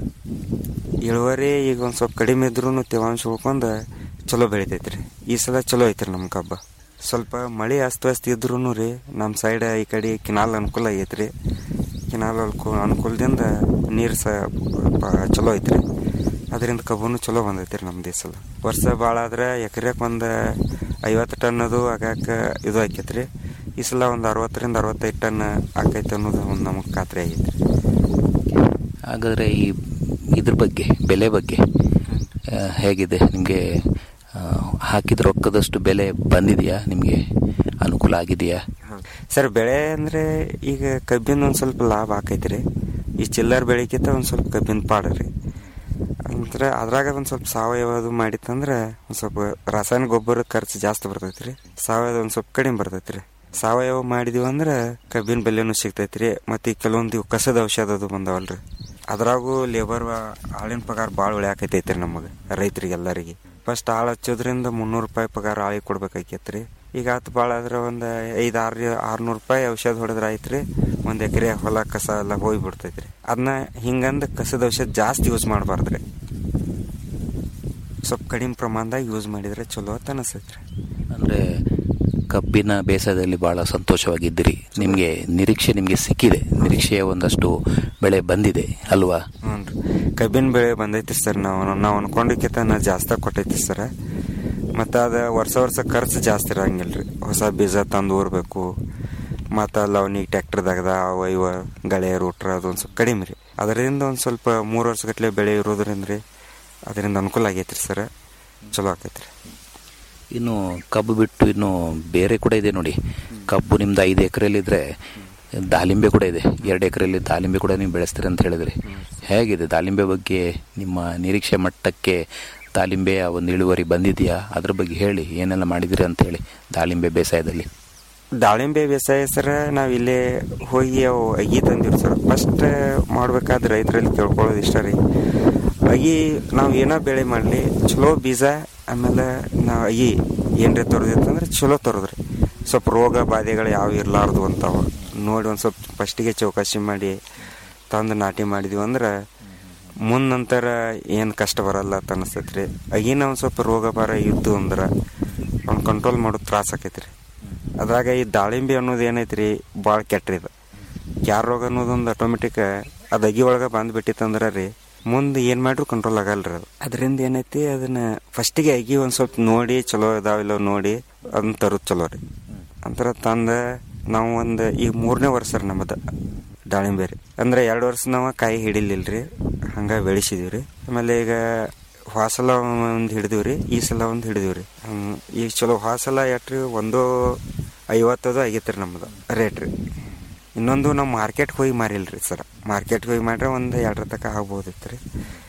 ಇಳುವರಿ ಈಗ ಒಂದು ಸ್ವಲ್ಪ ಕಡಿಮೆ ಇದ್ರೂ ತೇವಾಂಶ ಉಳ್ಕೊಂಡು ಚಲೋ ಬೆಳಿತೈತಿ ರೀ ಈ ಸಲ ಚಲೋ ಐತ್ರಿ ನಮ್ಮ ಕಬ್ಬ ಸ್ವಲ್ಪ ಮಳೆ ಅಸ್ತವ್ಯಸ್ತ ಇದ್ರೂ ರೀ ನಮ್ಮ ಸೈಡ್ ಈ ಕಡೆ ಕಿನಾಲ್ ಅನುಕೂಲ ಆಗೈತ್ರಿ ಕಿನಾಲ್ ಅನ್ಕೂ ಅನುಕೂಲದಿಂದ ನೀರು ಸ ಪ- ಚಲೋ ಐತ್ರಿ ಅದರಿಂದ ಕಬ್ಬನು ಚಲೋ ಬಂದೈತಿ ರೀ ನಮ್ದು ಈ ಸಲ ವರ್ಷ ಭಾಳ ಆದ್ರೆ ಎಕರೆಗೆ ಒಂದು ಐವತ್ತು ಟನ್ ಅದು ಆಗಾಕ ಇದು ಆಕೈತ್ರಿ ಈ ಸಲ ಒಂದು ಅರವತ್ತರಿಂದ ಅರವತ್ತೈದು ಟನ್ ಆಕೈತೆ ಅನ್ನೋದು ಒಂದು ನಮಗೆ ಖಾತ್ರಿ ಆಗೈತ್ರಿ ಹಾಗಾದರೆ ಈ ಇದ್ರ ಬಗ್ಗೆ ಬೆಲೆ ಬಗ್ಗೆ ಆ, ಹೇಗಿದೆ ನಿಮಗೆ ಹಾಕಿದ ರೊಕ್ಕದಷ್ಟು ಬೆಲೆ ಬಂದಿದೆಯಾ ನಿಮಗೆ ಅನುಕೂಲ ಆಗಿದೆಯಾ ಸರ್ ಬೆಳೆ ಅಂದ್ರೆ ಈಗ ಕಬ್ಬಿನ ಒಂದು ಸ್ವಲ್ಪ ಲಾಭ ಆಕೈತ್ರಿ ಈ ಚಿಲ್ಲರ್ ಬೆಳೆಗಿಂತ ಒಂದು ಸ್ವಲ್ಪ ಕಬ್ಬಿನ ಪಾಡ್ರಿ ಅಂದ್ರೆ ಅದ್ರಾಗ ಒಂದು ಸ್ವಲ್ಪ ಸಾವಯವ ಅದು ಮಾಡಿತ್ತಂದ್ರೆ ಒಂದು ಸ್ವಲ್ಪ ರಾಸಾಯನಿಕ ಗೊಬ್ಬರ ಖರ್ಚು ಜಾಸ್ತಿ ಬರ್ತೈತ್ರಿ ಸಾವಯವ ಒಂದು ಸ್ವಲ್ಪ ಕಡಿಮೆ ಬರ್ತೈತ್ರಿ ಸಾವಯವ ಮಾಡಿದೀವಿ ಅಂದ್ರೆ ಕಬ್ಬಿನ ಬೆಲೆನೂ ಸಿಗ್ತೈತ್ರಿ ಮತ್ತೆ ಈ ಕೆಲವೊಂದು ಇವು ಕಸದ ಔಷಧ ಅದು ಬಂದಾವಲ್ರಿ ಅದ್ರಾಗೂ ಲೇಬರ್ ಆಳಿನ ಪಗಾರ ಭಾಳ ಉಳಿಯಾಕೈತೈತ್ರಿ ನಮಗೆ ರೈತರಿಗೆ ಎಲ್ಲರಿಗೆ ಫಸ್ಟ್ ಆಳು ಹಚ್ಚೋದ್ರಿಂದ ಮುನ್ನೂರು ರೂಪಾಯಿ ಪಗಾರ ಆಳಿಗೆ ಕೊಡ್ಬೇಕಾಕೈತ್ರಿ ಈಗ ಆತು ಭಾಳ ಆದ್ರೆ ಒಂದು ಐದು ಆರು ಆರ್ನೂರು ರೂಪಾಯಿ ಔಷಧ ಹೊಡೆದ್ರೆ ಆಯ್ತ್ರಿ ಒಂದು ಎಕರೆ ಹೊಲ ಕಸ ಎಲ್ಲ ಹೋಗಿ ಬಿಡ್ತೈತ್ರಿ ಅದನ್ನ ಹಿಂಗಂದ ಕಸದ ಔಷಧ ಜಾಸ್ತಿ ಯೂಸ್ ಮಾಡಬಾರ್ದ್ರಿ ಸ್ವಲ್ಪ ಕಡಿಮೆ ಪ್ರಮಾಣದಾಗ ಯೂಸ್ ಮಾಡಿದ್ರೆ ಚಲೋ ಅಂತ ಅನಿಸ್ತೈತ್ರಿ ಅಂದರೆ ಕಬ್ಬಿನ ಬೇಸಾಯದಲ್ಲಿ ಭಾಳ ಸಂತೋಷವಾಗಿದ್ದೀರಿ ನಿಮಗೆ ನಿರೀಕ್ಷೆ ನಿಮಗೆ ಸಿಕ್ಕಿದೆ ನಿರೀಕ್ಷೆಯ ಒಂದಷ್ಟು ಬೆಳೆ ಬಂದಿದೆ ಅಲ್ವಾ ಹ್ಞೂ ರೀ ಕಬ್ಬಿನ ಬೆಳೆ ಬಂದೈತಿ ಸರ್ ನಾವು ನಾವು ಅನ್ಕೊಂಡಿಕ್ಕಿಂತ ನಾ ಜಾಸ್ತಿ ಕೊಟ್ಟೈತಿ ಸರ್ ಮತ್ತು ಅದು ವರ್ಷ ವರ್ಷ ಖರ್ಚು ಜಾಸ್ತಿ ಇರಂಗಿಲ್ಲ ರೀ ಹೊಸ ಬೀಜ ತಂದು ಊರ್ಬೇಕು ಮತ್ತು ಅಲ್ಲಿ ಅವನಿಗೆ ಟ್ಯಾಕ್ಟರ್ದಾಗದ ಅವ ಇವ ಗಳೆ ರೂಟ್ರ ಅದೊಂದು ಸ್ವಲ್ಪ ಕಡಿಮೆ ರೀ ಅದರಿಂದ ಒಂದು ಸ್ವಲ್ಪ ಮೂರು ವರ್ಷಗಟ್ಟಲೆ ಬೆಳೆ ಇರೋದ್ರಿಂದ ರೀ ಅದರಿಂದ ಅನುಕೂಲ ಆಗೈತೆ ರೀ ಸರ್ ಚಲೋ ಆಕೈತೆ ರೀ ಇನ್ನು ಕಬ್ಬು ಬಿಟ್ಟು ಇನ್ನು ಬೇರೆ ಕೂಡ ಇದೆ ನೋಡಿ ಕಬ್ಬು ನಿಮ್ದು ಐದು ಎಕರೆಯಲ್ಲಿದ್ದರೆ ದಾಳಿಂಬೆ ಕೂಡ ಇದೆ ಎರಡು ಎಕರೆಯಲ್ಲಿ ದಾಳಿಂಬೆ ಕೂಡ ನೀವು ಬೆಳೆಸ್ತೀರಿ ಅಂತ ಹೇಳಿದ್ರಿ ಹೇಗಿದೆ ದಾಳಿಂಬೆ ಬಗ್ಗೆ ನಿಮ್ಮ ನಿರೀಕ್ಷೆ ಮಟ್ಟಕ್ಕೆ ದಾಳಿಂಬೆಯ ಒಂದು ಇಳುವರಿ ಬಂದಿದೆಯಾ ಅದ್ರ ಬಗ್ಗೆ ಹೇಳಿ ಏನೆಲ್ಲ ಮಾಡಿದಿರಿ ಅಂತ ಹೇಳಿ ದಾಳಿಂಬೆ ಬೇಸಾಯದಲ್ಲಿ ದಾಳಿಂಬೆ ಬೇಸಾಯ ಸರ ನಾವು ಇಲ್ಲೇ ಹೋಗಿ ಅವು ಅಗಿ ತಂದಿವ್ರಿ ಸರ್ ಫಸ್ಟ್ ಮಾಡ್ಬೇಕಾದ್ರೆ ರೈತರಲ್ಲಿ ಕೇಳ್ಕೊಳ್ಳೋದು ಇಷ್ಟ ರೀ ಅಗಿ ನಾವು ಏನೋ ಬೆಳೆ ಮಾಡಲಿ ಚಲೋ ಬೀಜ ಆಮೇಲೆ ನಾವು ಅಗಿ ಏನ್ರಿ ತೊರೆದಿತ್ತಂದ್ರೆ ಚಲೋ ತೊರೆದ್ರಿ ಸ್ವಲ್ಪ ರೋಗ ಬಾಧೆಗಳು ಯಾವ ಇರಲಾರ್ದು ಅಂತಾವ ನೋಡಿ ಒಂದು ಸ್ವಲ್ಪ ಫಸ್ಟಿಗೆ ಚೌಕಾಸಿ ಮಾಡಿ ತಂದು ನಾಟಿ ಮಾಡಿದ್ವಿ ಅಂದ್ರೆ ಮುಂದೆ ನಂತರ ಏನು ಕಷ್ಟ ಬರಲ್ಲ ಅಂತ ಅನಿಸ್ತೈತೆ ರೀ ಅಗಿನ ಒಂದು ಸ್ವಲ್ಪ ರೋಗ ಬಾರ ಇದ್ದು ಅಂದ್ರೆ ಅವ್ನು ಕಂಟ್ರೋಲ್ ಮಾಡೋದು ತ್ರಾಸ ಆಕೈತೆ ರೀ ಅದ್ರಾಗ ಈ ದಾಳಿಂಬೆ ಅನ್ನೋದು ಏನೈತ್ರಿ ಭಾಳ ಕೆಟ್ರಿ ಇದು ಕ್ಯಾರ್ ರೋಗ ಅನ್ನೋದೊಂದು ಆಟೋಮೆಟಿಕ್ ಅದು ಅಗಿ ಒಳಗೆ ಬಂದ್ಬಿಟ್ಟಿತ್ತಂದ್ರೆ ರೀ ಮುಂದೆ ಏನು ಮಾಡ್ರು ಕಂಟ್ರೋಲ್ ಆಗಲ್ರಿ ಅದು ಅದರಿಂದ ಏನೈತಿ ಅದನ್ನ ಫಸ್ಟಿಗೆ ಅಗಿ ಒಂದು ಸ್ವಲ್ಪ ನೋಡಿ ಚಲೋ ಇದಾವಿಲ್ಲ ನೋಡಿ ಅದನ್ನ ತರೋದು ಚಲೋ ರೀ ಅಂತರ ತಂದ ನಾವು ಒಂದು ಈಗ ಮೂರನೇ ವರ್ಷ ರೀ ನಮ್ಮದು ದಾಳಿಂಬೆ ರೀ ಅಂದ್ರೆ ಎರಡು ವರ್ಷ ನಾವು ಕಾಯಿ ಹಿಡಿಲಿಲ್ರಿ ಹಂಗೆ ಬೆಳೆಸಿದೀವಿ ರೀ ಆಮೇಲೆ ಈಗ ಹೊಸಲ ಒಂದು ಹಿಡಿದೀವಿ ರೀ ಈ ಸಲ ಒಂದು ಹಿಡಿದೀವಿ ರೀ ಈಗ ಚಲೋ ಹೊಸಲ ಎಟ್ರಿ ಒಂದು ಐವತ್ತದು ಆಗೈತೆ ರೀ ನಮ್ಮದು ರೇಟ್ ರೀ ಇನ್ನೊಂದು ನಾವು ಮಾರ್ಕೆಟ್ಗೆ ಹೋಗಿ ಮಾರಿಲ್ರಿ ಸರ್ ಮಾರ್ಕೆಟ್ಗೆ ಹೋಗಿ ಮಾಡ್ರೆ ಒಂದು ಎರಡರ ತನಕ ಆಗ್ಬೋದಿತ್ತು ರೀ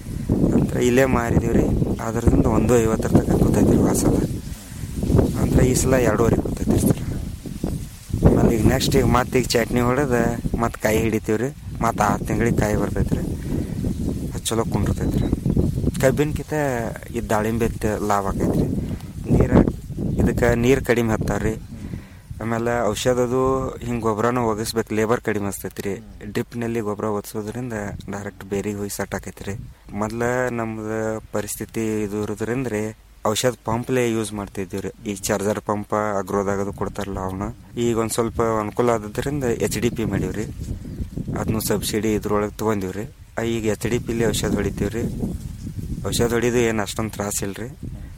ಅಂದ್ರೆ ಇಲ್ಲೇ ಮಾರಿದೀವಿ ರೀ ಅದರಿಂದ ಒಂದು ಐವತ್ತರ ತನಕ ಕೂತೈತಿ ರೀ ಹೊಸಲ ಅಂದ್ರೆ ಈ ಸಲ ಎರಡೂವರೆ ಕೂತೈತಿ ರೀ ಸರ್ ಆಮೇಲೆ ಈಗ ನೆಕ್ಸ್ಟ್ ಈಗ ಮತ್ತೆ ಈಗ ಚಟ್ನಿ ಹೊಡೆದು ಮತ್ತೆ ಕಾಯಿ ಹಿಡಿತೀವಿ ರೀ ಮತ್ತು ಆರು ತಿಂಗಳಿಗೆ ಕಾಯಿ ಬರ್ತೈತೆ ರೀ ಅದು ಚಲೋ ಕುಂಡಿರ್ತೈತೆ ರೀ ಕಬ್ಬಿನಕಿಂತ ಈ ದಾಳಿಂಬೆ ತ- ಲಾಭ ಆಕೈತೆ ರೀ ನೀರು ಇದಕ್ಕೆ ನೀರು ಕಡಿಮೆ ಹತ್ತಾರ ರೀ ಆಮೇಲೆ ಔಷಧದು ಹಿಂಗೆ ಗೊಬ್ಬರನ ಒಗಿಸ್ಬೇಕು ಲೇಬರ್ ಕಡಿಮೆ ಹಸ್ತೈತಿ ರೀ ಡ್ರಿಪ್ನಲ್ಲಿ ಗೊಬ್ಬರ ಒದಿಸೋದ್ರಿಂದ ಡೈರೆಕ್ಟ್ ಬೇರಿಗೆ ಹೋಗಿ ಸಟ್ ಆಕೈತಿ ರೀ ಮೊದ್ಲು ನಮ್ದು ಪರಿಸ್ಥಿತಿ ಇದು ಇರೋದ್ರಿಂದ ರೀ ಔಷಧ ಪಂಪ್ಲೇ ಯೂಸ್ ಮಾಡ್ತಿದ್ದೀವಿ ರೀ ಈ ಚಾರ್ಜರ್ ಪಂಪ್ ಅಗ್ರೋದಾಗದು ಕೊಡ್ತಾರಲ್ಲ ಅವನ್ನ ಈಗ ಒಂದು ಸ್ವಲ್ಪ ಅನುಕೂಲ ಆದದ್ರಿಂದ ಎಚ್ ಡಿ ಪಿ ಮಾಡೀವಿ ರೀ ಅದನ್ನು ಸಬ್ಸಿಡಿ ಇದ್ರೊಳಗೆ ತೊಗೊಂಡಿವಿ ರೀ ಈಗ ಎಚ್ ಡಿ ಪಿಲಿ ಔಷಧ ಹೊಡಿತೀವಿ ರೀ ಔಷಧ ಹೊಡಿದು ಏನು ಅಷ್ಟೊಂದು ತ್ರಾಸಿಲ್ಲ ರೀ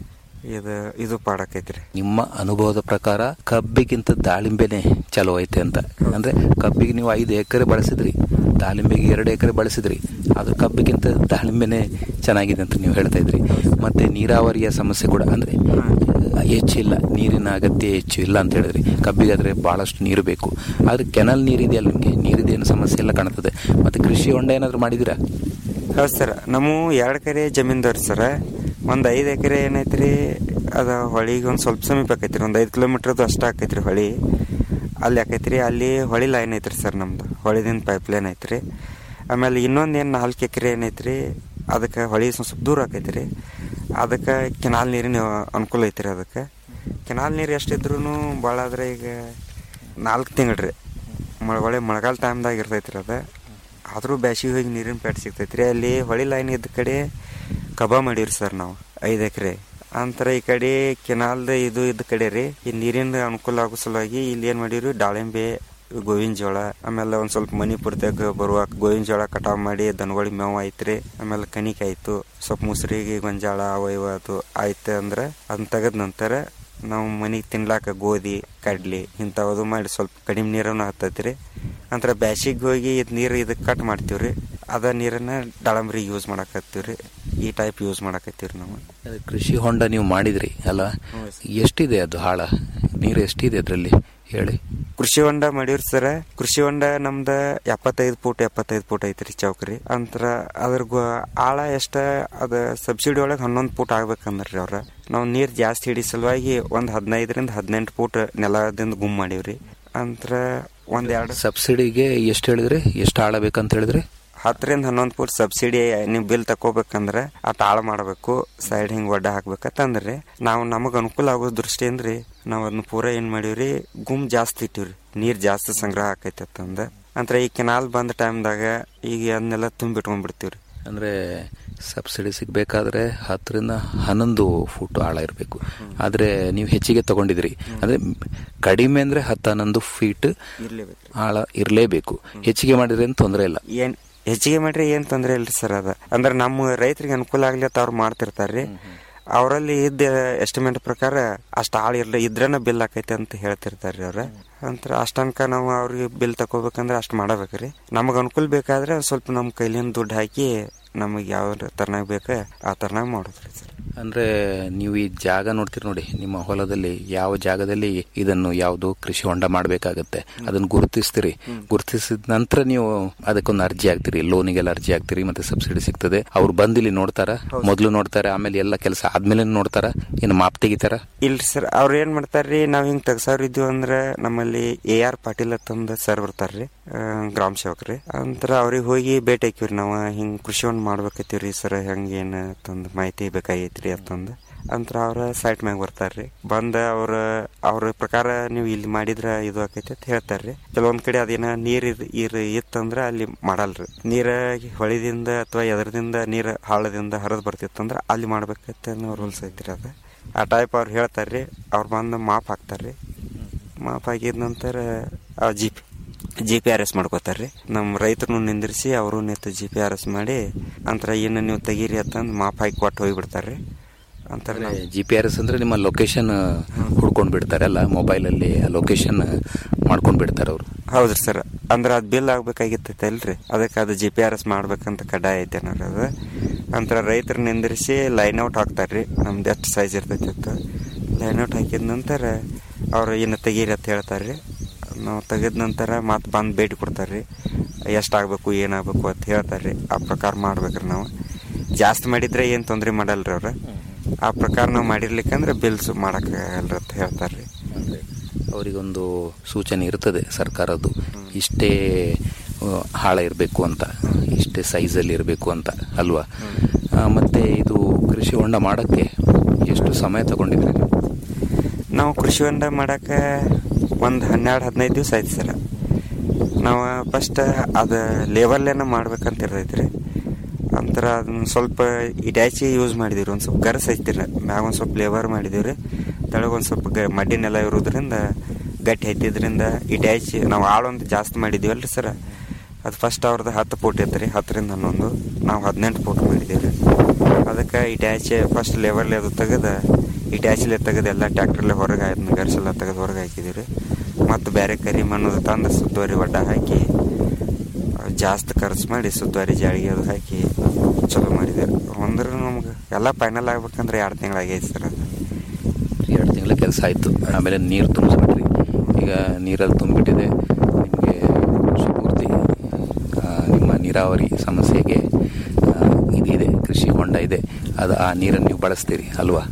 ಇದು ಇದು ಪಾಡಕೈತಿ ರೀ ನಿಮ್ಮ ಅನುಭವದ ಪ್ರಕಾರ ಕಬ್ಬಿಗಿಂತ ದಾಳಿಂಬೆನೆ ಚಲೋ ಐತೆ ಅಂತ ಅಂದ್ರೆ ಕಬ್ಬಿಗೆ ನೀವು ಐದು ಎಕರೆ ಬಳಸಿದ್ರಿ ದಾಳಿಂಬೆಗೆ ಎರಡು ಎಕರೆ ಬಳಸಿದ್ರಿ ಆದ್ರೆ ಕಬ್ಬಿಗಿಂತ ದಾಳಿಂಬೆನೆ ಚೆನ್ನಾಗಿದೆ ಅಂತ ನೀವು ಹೇಳ್ತಾ ಇದ್ರಿ ಮತ್ತೆ ನೀರಾವರಿಯ ಸಮಸ್ಯೆ ಕೂಡ ಅಂದ್ರೆ ಹೆಚ್ಚಿಲ್ಲ ನೀರಿನ ಅಗತ್ಯ ಹೆಚ್ಚು ಇಲ್ಲ ಅಂತ ಹೇಳಿದ್ರಿ ಕಬ್ಬಿಗಾದ್ರೆ ಬಹಳಷ್ಟು ನೀರು ಬೇಕು ಆದ್ರೆ ಕೆನಲ್ ನೀರಿದೆಯಲ್ಲ ನಿಮಗೆ ನೀರಿದೇನು ಸಮಸ್ಯೆ ಎಲ್ಲ ಕಾಣ್ತದೆ ಮತ್ತೆ ಕೃಷಿ ಹೊಂಡ ಏನಾದ್ರು ಮಾಡಿದಿರಾ ಹೌದು ಸರ್ ನಮ್ಮ ಎರಡು ಎಕರೆ ಜಮೀನ್ದವ್ರಿ ಸರ್ ಒಂದು ಐದು ಎಕರೆ ಏನೈತ್ರಿ ಅದು ಹೊಳಿಗೆ ಒಂದು ಸ್ವಲ್ಪ ಸಮೀಪ ಆಕೈತಿ ರೀ ಒಂದು ಐದು ಕಿಲೋಮೀಟ್ರದ್ದು ಅಷ್ಟ ಆಕೈತಿ ರೀ ಹೊಳಿ ಅಲ್ಲಿ ಆಕೈತಿ ರೀ ಅಲ್ಲಿ ಹೊಳಿ ಲೈನ್ ಐತ್ರಿ ಸರ್ ನಮ್ದು ಹೊಳಿದಿಂದ ಪೈಪ್ ಲೈನ್ ಐತ್ರಿ ಆಮೇಲೆ ಇನ್ನೊಂದು ಏನು ನಾಲ್ಕು ಎಕರೆ ಏನೈತ್ರಿ ಅದಕ್ಕೆ ಹೊಳಿ ಸ್ವಲ್ಪ ಸ್ವಲ್ಪ ದೂರ ಆಕೈತಿ ರೀ ಅದಕ್ಕೆ ಕೆನಾಲ್ ನೀರಿನ ಅನುಕೂಲ ಐತ್ರಿ ಅದಕ್ಕೆ ಕೆನಾಲ್ ನೀರು ಎಷ್ಟಿದ್ರು ಭಾಳ ಆದ್ರೆ ಈಗ ನಾಲ್ಕು ತಿಂಗಳು ರೀ ಮಳೆ ಒಳ್ಳೆ ಮಳೆಗಾಲ ಟೈಮ್ದಾಗ ಇರ್ತೈತಿ ರೀ ಅದು ಆದರೂ ಬ್ಯಾಸಿಗೆ ಹೋಗಿ ನೀರಿನ ಪೇಟ್ ಸಿಗ್ತೈತಿ ರೀ ಅಲ್ಲಿ ಹೊಳಿ ಲೈನ್ ಇದ್ದ ಕಡೆ ಕಬಾ ಮಾಡೀವ್ರಿ ಸರ್ ನಾವು ಐದು ಎಕರೆ ಅಂತರ ಈ ಕಡೆ ಕೆನಾಲ್ದ ಇದು ಇದ್ದ ಕಡೆ ರೀ ಈ ನೀರಿನ ಅನುಕೂಲ ಆಗೋ ಸಲುವಾಗಿ ಇಲ್ಲಿ ಏನು ಮಾಡೀವ್ರಿ ದಾಳಿಂಬೆ ಗೋವಿನ ಜೋಳ ಆಮೇಲೆ ಒಂದು ಸ್ವಲ್ಪ ಮನಿ ಪುರ್ತಕ ಬರುವಾಗ ಗೋವಿನ ಜೋಳ ಕಟಾವ್ ಮಾಡಿ ದನಗಳಿಗೆ ಮೇವು ಐತ್ರಿ ಆಮೇಲೆ ಕಣಿಕೆ ಆಯ್ತು ಸ್ವಲ್ಪ ಮುಸ್ರಿಗೆ ಗೊಂಜಾಳ ಅವ ಇವ ಅದು ಆಯ್ತು ಅಂದ್ರೆ ಅದನ್ನ ತೆಗೆದ ನಂತರ ನಾವು ಮನೆಗೆ ತಿನ್ಲಾಕ ಗೋಧಿ ಕಡ್ಲಿ ಇಂಥವದು ಮಾಡಿ ಸ್ವಲ್ಪ ಕಡಿಮೆ ನೀರನ್ನು ಹತ್ತೈತಿ ರೀ ನಂತರ ಬ್ಯಾಸಿಗೆ ಹೋಗಿ ಇದು ನೀರು ಇದಕ್ಕೆ ಕಟ್ ಮಾಡ್ತೀವಿ ರೀ ಅದ ನೀರನ್ನ ದಾಳಂಬ್ರಿಗೆ ಯೂಸ್ ಮಾಡಕತ್ತೀವಿ ರೀ ಈ ಟೈಪ್ ಯೂಸ್ ಮಾಡಕತ್ತೀವಿ ರೀ ನಾವು ಅದು ಕೃಷಿ ಹೊಂಡ ನೀವು ಮಾಡಿದ್ರಿ ಅಲ್ಲ ಎಷ್ಟಿದೆ ಅದು ಹಾಳ ನೀರು ಎಷ್ಟಿದೆ ಅದರಲ್ಲಿ ಹೇಳಿ ಕೃಷಿ ಹೊಂಡ ಮಾಡೀವ್ರಿ ಸರ ಕೃಷಿ ಹೊಂಡ ನಮ್ದ ಎಪ್ಪತ್ತೈದು ಫೂಟ್ ಎಪ್ಪತ್ತೈದು ಫೂಟ್ ಐತ್ರಿ ಚೌಕ್ರಿ ಅಂತರ ಅದ್ರ ಗೊ- ಆಳ ಎಷ್ಟ ಅದ ಸಬ್ಸಿಡಿ ಒಳಗೆ ಹನ್ನೊಂದು ಫೂಟ್ ಆಗ್ಬೇಕಂದ್ರಿ ಅವ್ರ ನಾವು ನೀರ್ ಜಾಸ್ತಿ ಹಿಡಿ ಸಲುವಾಗಿ ಒಂದ್ ಹದಿನೈದರಿಂದ ಹದಿನೆಂಟು ಫೂಟ್ ನೆಲದಿಂದ ಗುಮ್ ಮಾಡೀವ್ರಿ ಅಂತರ ಒಂದ್ ಎರಡು ಸಬ್ಸಿಡಿಗೆ ಎಷ್ಟು ಹೇಳಿದ್ರಿ ಎಷ್ಟು ಆಳ ಬೇಕಂತ ಹೇಳಿದ್ರಿ ಹತ್ತರಿಂದ ಹನ್ನೊಂದು ಫೂಟ್ ಸಬ್ಸಿಡಿ ನೀವು ಬಿಲ್ ತಕೋಬೇಕಂದ್ರೆ ಆ ತಾಳ ಮಾಡಬೇಕು ಸೈಡ್ ಹಿಂಗೆ ಒಡ್ಡ ಹಾಕ್ಬೇಕಂತಂದ್ರಿ ನಾವು ನಮಗೆ ಅನುಕೂಲ ಆಗೋ ದೃಷ್ಟಿಯಿಂದ ರೀ ನಾವು ಅದನ್ನ ಪೂರ ಏನು ಮಾಡೀವ್ರಿ ಗುಮ್ ಜಾಸ್ತಿ ಇಟ್ಟಿವ್ರಿ ನೀರು ಜಾಸ್ತಿ ಸಂಗ್ರಹ ಆಕೈತೆ ಅಂತಂದ ಅಂತರ ಈ ಕೆನಾಲ್ ಬಂದ ಟೈಮ್ದಾಗ ಈಗ ಅದನ್ನೆಲ್ಲ ತುಂಬಿಟ್ಕೊಂಡ್ಬಿಡ್ತೀವ್ರಿ ಅಂದ್ರೆ ಸಬ್ಸಿಡಿ ಸಿಗ್ಬೇಕಾದ್ರೆ ಹತ್ತರಿಂದ ಹನ್ನೊಂದು ಫುಟ್ ಆಳ ಇರಬೇಕು ಆದ್ರೆ ನೀವು ಹೆಚ್ಚಿಗೆ ತಗೊಂಡಿದ್ರಿ ಅಂದ್ರೆ ಕಡಿಮೆ ಅಂದ್ರೆ ಹತ್ತು ಹನ್ನೊಂದು ಫೀಟ್ ಇರ್ಲೇಬೇಕು ಆಳ ಇರಲೇಬೇಕು ಹೆಚ್ಚಿಗೆ ಮಾಡಿದ್ರೆ ಏನು ತೊಂದರೆ ಇಲ್ಲ ಏನ್ ಹೆಚ್ಚಿಗೆ ಮಾಡ್ರಿ ಏನ್ ತೊಂದ್ರೆ ಇಲ್ರಿ ಸರ್ ಅದ ಅಂದ್ರೆ ನಮ್ಮ ರೈತರಿಗೆ ಅನುಕೂಲ ಆಗ್ಲಿ ಅಂತ ಅವ್ರು ಮಾಡ್ತಿರ್ತಾರ್ರಿ ಅವರಲ್ಲಿ ಇದ್ದ ಎಸ್ಟಿಮೇಟ್ ಪ್ರಕಾರ ಅಷ್ಟು ಆಳು ಇರ್ಲಿ ಇದ್ರೇನ ಬಿಲ್ ಆಕೈತೆ ಅಂತ ಹೇಳ್ತಿರ್ತಾರ್ರಿ ಅವ್ರ ಅಂತರ ಅಷ್ಟನ್ಕ ನಾವು ಅವ್ರಿಗೆ ಬಿಲ್ ತಗೋಬೇಕಂದ್ರೆ ಅಷ್ಟು ಮಾಡಬೇಕ್ರಿ ನಮಗೆ ಅನುಕೂಲ ಬೇಕಾದ್ರೆ ಸ್ವಲ್ಪ ನಮ್ಮ ಕೈಲಿಂದ ದುಡ್ಡು ಹಾಕಿ ನಮಗೆ ಯಾವ ತರನಾಗ ಬೇಕ ಆ ತರನಾಗ ಮಾಡೋದ್ರಿ ಸರ್ ಅಂದ್ರೆ ನೀವು ಈ ಜಾಗ ನೋಡ್ತೀರಿ ನೋಡಿ ನಿಮ್ಮ ಹೊಲದಲ್ಲಿ ಯಾವ ಜಾಗದಲ್ಲಿ ಇದನ್ನು ಯಾವುದು ಕೃಷಿ ಹೊಂಡ ಮಾಡಬೇಕಾಗತ್ತೆ ಅದನ್ನು ಗುರುತಿಸ್ತೀರಿ ಗುರುತಿಸಿದ ನಂತರ ನೀವು ಅದಕ್ಕೊಂದು ಅರ್ಜಿ ಹಾಕ್ತೀರಿ ಲೋನಿಗೆಲ್ಲ ಅರ್ಜಿ ಹಾಕ್ತೀರಿ ಮತ್ತೆ ಸಬ್ಸಿಡಿ ಸಿಗ್ತದೆ ಅವ್ರು ಬಂದು ಇಲ್ಲಿ ನೋಡ್ತಾರ ಮೊದಲು ನೋಡ್ತಾರೆ ಆಮೇಲೆ ಎಲ್ಲ ಕೆಲಸ ಆದ್ಮೇಲೆ ನೋಡ್ತಾರ ಇನ್ನು ಮಾಪ್ ತೆಗಿತಾರ ಇಲ್ರಿ ಸರ್ ಅವ್ರ ಏನ್ ಮಾಡ್ತಾರ್ರಿ ನಾವ್ ಹಿಂಗ್ ತೆಗ್ಸವ್ರ ಇದ್ವಿ ಅಂದ್ರ ನಮ್ಮಲ್ಲಿ ಎ ಆರ್ ಪಾಟೀಲ್ ಅಂತಂದ ಸರ್ ಬರ್ತಾರ್ರಿ ಆ, ಗ್ರಾಮ ಸೇವಕ್ರಿ ಅಂತರ ಅವ್ರಿಗೆ ಹೋಗಿ ಭೇಟಿ ಹಾಕಿವ್ರಿ ನಾವ ಹಿಂಗ್ ಕೃಷಿ ಒಂದ್ ಮಾಡ್ಬೇಕತ್ತೀವ್ರಿ ಸರ್ ಹೆಂಗೇನ್ ತಂದ್ ಮಾಹಿತಿ ಬೇಕಾಗೈತ್ರಿ ಅಂತಂದ ಅಂತರ ಅವ್ರ ಸೈಟ್ ಮ್ಯಾಗ ಬರ್ತಾರ್ರಿ ಬಂದ ಅವ್ರ ಅವ್ರ ಪ್ರಕಾರ ನೀವು ಇಲ್ಲಿ ಮಾಡಿದ್ರ ಇದು ಆಕೈತಿ ಅಂತ ಹೇಳ್ತಾರ್ರಿ ಕೆಲವೊಂದ್ ಕಡೆ ಅದೇನ ನೀರ್ ಇದ್- ಇರ್ ಇತ್ತಂದ್ರ ಅಲ್ಲಿ ಮಾಡಲ್ರಿ ನೀರ ಹೊಳಿದಿಂದ ಅಥವಾ ಎದರದಿಂದ ನೀರ್ ಹಾಳದಿಂದ ಹರಿದ್ ಬರ್ತಿತ್ತಂದ್ರ ಅಲ್ಲಿ ಮಾಡ್ಬೇಕಂತ ರೂಲ್ಸ್ ಐತ್ರಿ ಅದ ಆ ಟೈಪ್ ಅವ್ರು ಹೇಳ್ತಾರ್ರಿ ಅವ್ರು ಬಂದು ಮಾಪ್ ಹಾಕ್ತಾರ್ರಿ ಮಾಪ್ ಹಾಕಿದ ನಂತರ ಆ G P G P R S ಮಾಡ್ಕೋತಾರ್ರಿ ನಮ್ಮ ರೈತರನ್ನು ನಿಂದಿರಿಸಿ ಅವರು ನಿಂತು ಜಿ ಪಿ ಆರ್ ಎಸ್ ಮಾಡಿ ಅಂತರ ಏನು ನೀವು ತೆಗೀರಿ ಅಂತಂದು ಮಾಪ್ ಹಾಕಿ ಕೊಟ್ಟು ಹೋಗಿಬಿಡ್ತಾರ್ರಿ ಅಂತಾರೆ ನಾವು ಜಿ ಪಿ ಆರ್ ಎಸ್ ಅಂದ್ರೆ ನಿಮ್ಮ ಲೊಕೇಶನ್ ಹುಡ್ಕೊಂಡ್ ಬಿಡ್ತಾರೆ ಅಲ್ಲ ಮೊಬೈಲ್ ಅಲ್ಲಿ ಲೊಕೇಶನ್ ಮಾಡ್ಕೊಂಡ್ ಬಿಡ್ತಾರೆ ಅವರು ಹೌದ್ರಿ ಸರ್ ಅಂದ್ರೆ ಅದು ಬಿಲ್ ಆಗ್ಬೇಕಾಗಿತ್ತೈತೆ ಅಲ್ರಿ ಅದಕ್ಕೆ ಅದು ಜಿ ಪಿ ಆರ್ ಎಸ್ ಮಾಡ್ಬೇಕಂತ ಕಡ್ಡಾಯ ಐತೆ ಅನ್ನೋದು ಅದು ಅಂತರ ರೈತರ ನಿಂದಿರಿಸಿ ಲೈನ್ ಔಟ್ ಹಾಕ್ತಾರ್ರಿ ನಮ್ದು ಎಷ್ಟು ಸೈಜ್ ಇರ್ತೈತಿ ಅಂತ ಲೈನ್ ಔಟ್ ಹಾಕಿದ ನಂತರ ಅವ್ರು ಏನು ತೆಗೀರಿ ಅಂತ ಹೇಳ್ತಾರ್ರಿ ನಾವು ತೆಗೆದ ನಂತರ ಮತ್ತೆ ಬಂದು ಭೇಟಿ ಕೊಡ್ತಾರ್ರಿ ಎಷ್ಟಾಗಬೇಕು ಏನಾಗಬೇಕು ಅಂತ ಹೇಳ್ತಾರ್ರಿ ಆ ಪ್ರಕಾರ ಮಾಡ್ಬೇಕ್ರಿ ನಾವು ಜಾಸ್ತಿ ಮಾಡಿದ್ರೆ ಏನು ತೊಂದರೆ ಮಾಡಲ್ರಿ ಅವ್ರು ಆ ಪ್ರಕಾರ ನಾವು ಮಾಡಿರ್ಲಿಕ್ಕಂದ್ರೆ ಬಿಲ್ಸ್ ಮಾಡಕ್ಕಾಗಲ್ರಿ ಅಂತ ಹೇಳ್ತಾರ್ರಿ ಅವರಿಗೊಂದು ಸೂಚನೆ ಇರ್ತದೆ ಸರ್ಕಾರದ್ದು ಇಷ್ಟೇ ಆ, ಆಳ ಇರಬೇಕು ಅಂತ ಇಷ್ಟೇ ಸೈಜಲ್ಲಿ ಇರಬೇಕು ಅಂತ ಅಲ್ವಾ ಆ, ಮತ್ತೆ ಇದು ಕೃಷಿ ಹೊಂಡ ಮಾಡೋಕ್ಕೆ ಎಷ್ಟು ಸಮಯ ತಗೊಂಡಿದ್ರಿ ನಾವು ಕೃಷಿ ಹೊಂಡ ಮಾಡಕ್ಕೆ ಒಂದು ಹನ್ನೆರಡು ಹದಿನೈದು ದಿವಸ ಆಯ್ತು ಸರ್ ನಾವು ಫಸ್ಟ್ ಅದು ಲೇವಲ್ಲೇನ ಮಾಡ್ಬೇಕಂತ ಇರ್ತೈತೆ ರೀ ಅಂತರ ಅದನ್ನ ಸ್ವಲ್ಪ ಇಟ್ಯಾಚಿ ಯೂಸ್ ಮಾಡಿದಿವಿ ಒಂದು ಸ್ವಲ್ಪ ಗರಸ್ ಐತಿರ ಮ್ಯಾಗ ಒಂದು ಸ್ವಲ್ಪ ಲೇಬರ್ ಮಾಡಿದೀವಿ ರೀ ತೆಳಗೆ ಒಂದು ಸ್ವಲ್ಪ ಗ ಮಡ್ಡಿನೆಲ್ಲ ಇರೋದ್ರಿಂದ ಗಟ್ಟಿ ಹತ್ತಿದ್ರಿಂದ ಇಟ್ಯಾಚಿ ನಾವು ಆಳೊಂದು ಜಾಸ್ತಿ ಮಾಡಿದ್ದೀವಲ್ರಿ ಸರ್ ಅದು ಫಸ್ಟ್ ಅವ್ರದ್ದು ಹತ್ತು ಫೂಟ್ ಇತ್ತು ರೀ ಹತ್ತರಿಂದ ಹನ್ನೊಂದು ನಾವು ಹದಿನೆಂಟು ಫೂಟ್ ಮಾಡಿದ್ದೀವಿ ರೀ ಅದಕ್ಕೆ ಇಟ್ಯಾಚಿ ಫಸ್ಟ್ ಲೇಬರ್ಲಿ ಅದು ತೆಗೆದು ಇಟ್ಯಾಚಿಲೆ ತೆಗೆದು ಎಲ್ಲ ಟ್ಯಾಕ್ಟ್ರಲ್ಲೇ ಹೊರಗೆ ಅದನ್ನ ಗರ್ಸೆಲ್ಲ ತೆಗೆದು ಹೊರಗೆ ಹಾಕಿದ್ದೀವಿ ರೀ ಮತ್ತು ಬೇರೆ ಕರಿ ಮಣ್ಣು ತಂದು ಸುತ್ತುವರಿ ಒಡ್ಡ ಹಾಕಿ ಆ, ಜಾಸ್ತಿ ಖರ್ಚು ಮಾಡಿ ಸುತ್ತುವರಿ ಜಾಳಿಗೆ ಅದು ಹಾಕಿ ಚಲೋ ಮಾಡಿದ್ದೀವಿ ಅಂದ್ರೆ ನಮ್ಗೆ ಎಲ್ಲ ಫೈನಲ್ ಆಗ್ಬೇಕಂದ್ರೆ ಎರಡು ತಿಂಗಳಾಗೈತೆ ಸರ್ ಅದು ಎರಡು ತಿಂಗಳ ಕೆಲಸ ಆಯಿತು ಆಮೇಲೆ ನೀರು ತುಂಬಿಸ್ಬಿಟ್ರಿ ಈಗ ನೀರಲ್ಲಿ ತುಂಬಿಟ್ಟಿದೆ ನಿಮಗೆ ವರ್ಷ ಪೂರ್ತಿ ಆ, ನಿಮ್ಮ ನೀರಾವರಿ ಸಮಸ್ಯೆಗೆ ಆ, ಇದಿದೆ ಕೃಷಿ ಹೊಂಡ ಇದೆ ಅದು ಆ ನೀರನ್ನು ನೀವು ಬಳಸ್ತೀರಿ ಅಲ್ವಾ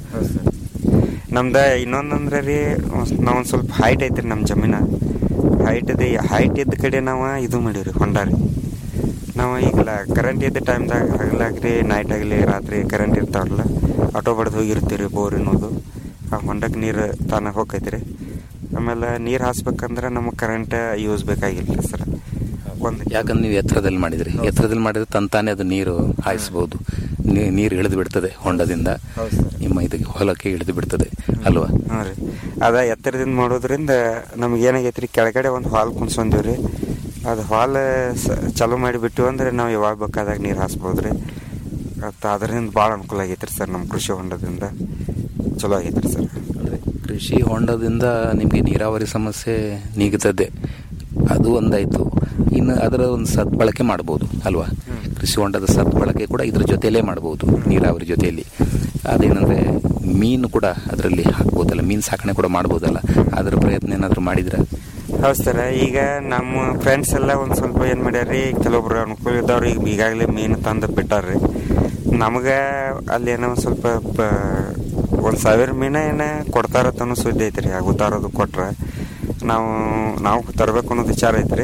ನಮ್ದು ಇನ್ನೊಂದಂದ್ರೆ ರೀ ನಾವೊಂದು ಸ್ವಲ್ಪ ಹೈಟ್ ಐತ್ರಿ ನಮ್ಮ ಜಮೀನ ಹೈಟ್ ಇದೆ ಹೈಟ್ ಇದ್ದ ಕಡೆ ನಾವು ಇದು ಮಾಡೀವಿ ಹೊಂಡ ರೀ ನಾವು ಈಗಲ್ಲ ಕರೆಂಟ್ ಇದ್ದ ಟೈಮ್ದಾಗ ಹಗಲಾಗ್ರಿ ನೈಟ್ ಆಗಲಿ ರಾತ್ರಿ ಕರೆಂಟ್ ಇರ್ತಾವಲ್ಲ ಆಟೋ ಬಡ್ದು ಹೋಗಿರ್ತೀವಿ ರೀ ಬೋರ್ ಅನ್ನೋದು ಆ ಹೊಂಡಕ್ಕೆ ನೀರು ತಾನ ಹೋಗೈತೆ ರೀ ಆಮೇಲೆ ನೀರು ಹಾಸ್ಬೇಕಂದ್ರೆ ನಮಗೆ ಕರೆಂಟ್ ಯೂಸ್ ಬೇಕಾಗಿಲ್ಲ ರೀ ಸರ್ ಒಂದು ಯಾಕಂದ್ರೆ ನೀವು ಎತ್ತರದಲ್ಲಿ ಮಾಡಿದ್ರಿ ಎತ್ತರದಲ್ಲಿ ಮಾಡಿದ್ರೆ ತಂತಾನೆ ಅದು ನೀರು ಹಾಯಿಸ್ಬೋದು ನೀ- ನೀರು ಇಳಿದು ಬಿಡ್ತದೆ ಹೊಂಡದಿಂದ ಹೌದು ಸರ್ ನಿಮ್ಮ ಇದಕ್ಕೆ ಹೊಲಕ್ಕೆ ಇಳಿದು ಬಿಡ್ತದೆ ಅಲ್ವಾ ಹಾಂ ರೀ ಅದ ಎತ್ತರದಿಂದ ಮಾಡೋದ್ರಿಂದ ನಮ್ಗೆ ಏನಾಗೈತೆ ರೀ ಕೆಳಗಡೆ ಒಂದು ಹಾಲ್ ಕುಣ್ಸ್ಕೊಂಡೀವಿ ರೀ ಅದು ಹಾಲ್ ಚಾಲೂ ಮಾಡಿಬಿಟ್ಟು ಅಂದ್ರೆ ನಾವು ಯಾವಾಗ ಬೇಕಾದಾಗ ನೀರು ಹಾಸ್ಬೋದು ರೀ ಮತ್ತು ಅದರಿಂದ ಭಾಳ ಅನುಕೂಲ ಆಗೈತೆ ರೀ ಸರ್ ನಮ್ಮ ಕೃಷಿ ಹೊಂಡದಿಂದ ಚಲೋ ಆಗೈತೆ ರೀ ಸರ್ ಅಂದ್ರೆ ಕೃಷಿ ಹೊಂಡದಿಂದ ನಿಮಗೆ ನೀರಾವರಿ ಸಮಸ್ಯೆ ನೀಗುತ್ತದೆ ಅದು ಒಂದಾಯ್ತು ಇನ್ನು ಅದರ ಒಂದು ಸದ್ಬಳಕೆ ಮಾಡ್ಬೋದು ಅಲ್ವಾ ಕೃಷಿ ಹೊಂಡದ ಸದ್ಬಳಕೆ ಕೂಡ ಇದ್ರ ಜೊತೆಯಲ್ಲೇ ಮಾಡ್ಬೋದು ನೀರಾವರಿ ಜೊತೆಯಲ್ಲಿ ಅದೇನಂದ್ರೆ ಮೀನು ಕೂಡ ಅದರಲ್ಲಿ ಹಾಕ್ಬೋದಲ್ಲ ಮೀನು ಸಾಕಣೆ ಕೂಡ ಮಾಡ್ಬೋದಲ್ಲ ಅದರ ಪ್ರಯತ್ನ ಏನಾದರೂ ಮಾಡಿದ್ರ ಹೌದು ಸರ್ ಈಗ ನಮ್ಮ ಫ್ರೆಂಡ್ಸ್ ಎಲ್ಲ ಒಂದು ಸ್ವಲ್ಪ ಏನು ಮಾಡ್ಯಾರ್ರಿ ಕೆಲವೊಬ್ರು ಅನುಕೂಲ ಇದ್ದವ್ರು ಈಗ ಈಗಾಗಲೇ ಮೀನು ತಂದು ಬಿಟ್ಟಾರ್ರಿ ನಮಗೆ ಅಲ್ಲಿ ಏನೋ ಒಂದು ಸ್ವಲ್ಪ ಒಂದು ಸಾವಿರ ಮೀನ ಏನೋ ಕೊಡ್ತಾರತ್ತ ಅನ್ನೋ ಸುದ್ದಿ ಐತ್ರಿ ಆ ಉತ್ತಾರದು ಕೊಟ್ರೆ ನಾವು ನಾವು ತರಬೇಕು ಅನ್ನೋದು ವಿಚಾರ ಐತ್ರಿ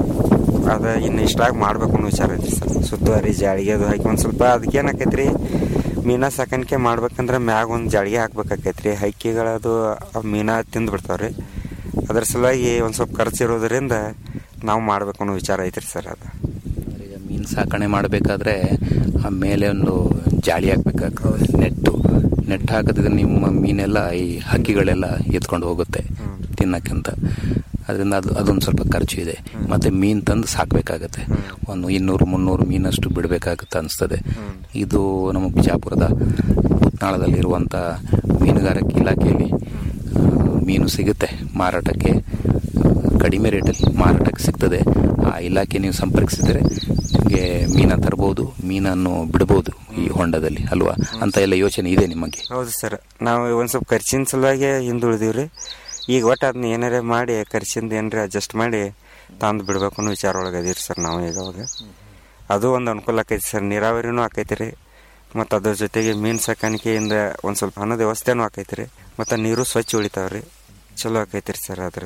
ಅದು ಇನ್ನು ಇಷ್ಟಾಗಿ ಮಾಡ್ಬೇಕು ಅನ್ನೋ ವಿಚಾರ ಐತ್ರಿ ಸರ್ ಸುತ್ತುವರಿ ಜಾಳಿಗೆ ಅದು ಹಾಕಿ ಒಂದು ಸ್ವಲ್ಪ ಅದಕ್ಕೆ ಏನಾಕೈತ್ರಿ ಮೀನ ಸಾಕಾಣಿಕೆ ಮಾಡ್ಬೇಕಂದ್ರೆ ಮ್ಯಾಗ ಒಂದು ಜಾಳಿಗೆ ಹಾಕ್ಬೇಕಾಕೈತ್ರಿ ಹಕ್ಕಿಗಳದು ಆ ಮೀನ ತಿಂದು ಬಿಡ್ತಾವ್ರಿ ಅದ್ರ ಸಲುವಾಗಿ ಒಂದು ಸ್ವಲ್ಪ ಖರ್ಚು ಇರೋದ್ರಿಂದ ನಾವು ಮಾಡ್ಬೇಕು ಅನ್ನೋ ವಿಚಾರ ಐತ್ರಿ ಸರ್ ಅದು ಈಗ ಮೀನು ಸಾಕಣೆ ಮಾಡಬೇಕಾದ್ರೆ ಆ ಮೇಲೆ ಒಂದು ಜಾಳಿ ಹಾಕ್ಬೇಕಾಗ್ತದೆ ನೆಟ್ಟು ನೆಟ್ ಹಾಕಿದ್ರೆ ನಿಮ್ಮ ಮೀನೆಲ್ಲ ಈ ಹಕ್ಕಿಗಳೆಲ್ಲ ಎತ್ಕೊಂಡು ಹೋಗುತ್ತೆ ತಿನ್ನಕ್ಕಂತ ಅದರಿಂದ ಅದು ಅದೊಂದು ಸ್ವಲ್ಪ ಖರ್ಚು ಇದೆ ಮತ್ತೆ ಮೀನು ತಂದು ಸಾಕಬೇಕಾಗತ್ತೆ ಒಂದು ಇನ್ನೂರು ಮುನ್ನೂರು ಮೀನಷ್ಟು ಬಿಡಬೇಕಾಗತ್ತೆ ಅನಿಸ್ತದೆ ಇದು ನಮ್ಮ ಬಿಜಾಪುರದ ಉತ್ನಾಳದಲ್ಲಿರುವಂಥ ಮೀನುಗಾರಿಕೆ ಇಲಾಖೆಯಲ್ಲಿ ಆ, ಮೀನು ಸಿಗುತ್ತೆ ಮಾರಾಟಕ್ಕೆ ಕಡಿಮೆ ರೇಟಲ್ಲಿ ಮಾರಾಟಕ್ಕೆ ಸಿಗ್ತದೆ ಆ ಇಲಾಖೆ ನೀವು ಸಂಪರ್ಕಿಸಿದರೆ ನಿಮಗೆ ಮೀನ ತರ್ಬೋದು ಮೀನನ್ನು ಬಿಡ್ಬೋದು ಈ ಹೊಂಡದಲ್ಲಿ ಅಲ್ವಾ ಅಂತ ಎಲ್ಲ ಯೋಚನೆ ಇದೆ ನಿಮಗೆ ಹೌದು ಸರ್ ನಾವು ಒಂದು ಸ್ವಲ್ಪ ಖರ್ಚಿನ ಸಲುವಾಗಿ ಹಿಂದುಳಿದೀವಿ ರೀ ಈಗ ಒಟ್ಟು ಅದನ್ನ ಏನಾರೇ ಮಾಡಿ ಖರ್ಚಿಂದ ಏನಾರೇ ಅಡ್ಜಸ್ಟ್ ಮಾಡಿ ತಂದು ಬಿಡ್ಬೇಕು ಅನ್ನೋ ವಿಚಾರ ಒಳಗೆ ಅದೀರಿ ಸರ್ ನಾವು ಈಗ ಅವಾಗ ಅದು ಒಂದು ಅನುಕೂಲ ಆಕೈತಿ ಸರ್ ನೀರಾವರಿನೂ ಆಕೈತಿ ರೀ ಮತ್ತು ಅದ್ರ ಜೊತೆಗೆ ಮೀನು ಸಾಕಾಣಿಕೆಯಿಂದ ಒಂದು ಸ್ವಲ್ಪ ಹಣದ ವ್ಯವಸ್ಥೆನೂ ಆಕೈತಿ ರೀ ಮತ್ತು ನೀರು ಸ್ವಚ್ಛ ಉಳಿತಾವ ರೀ ಚಲೋ ಆಕೈತಿ ರೀ ಸರ್ ಅದ್ರ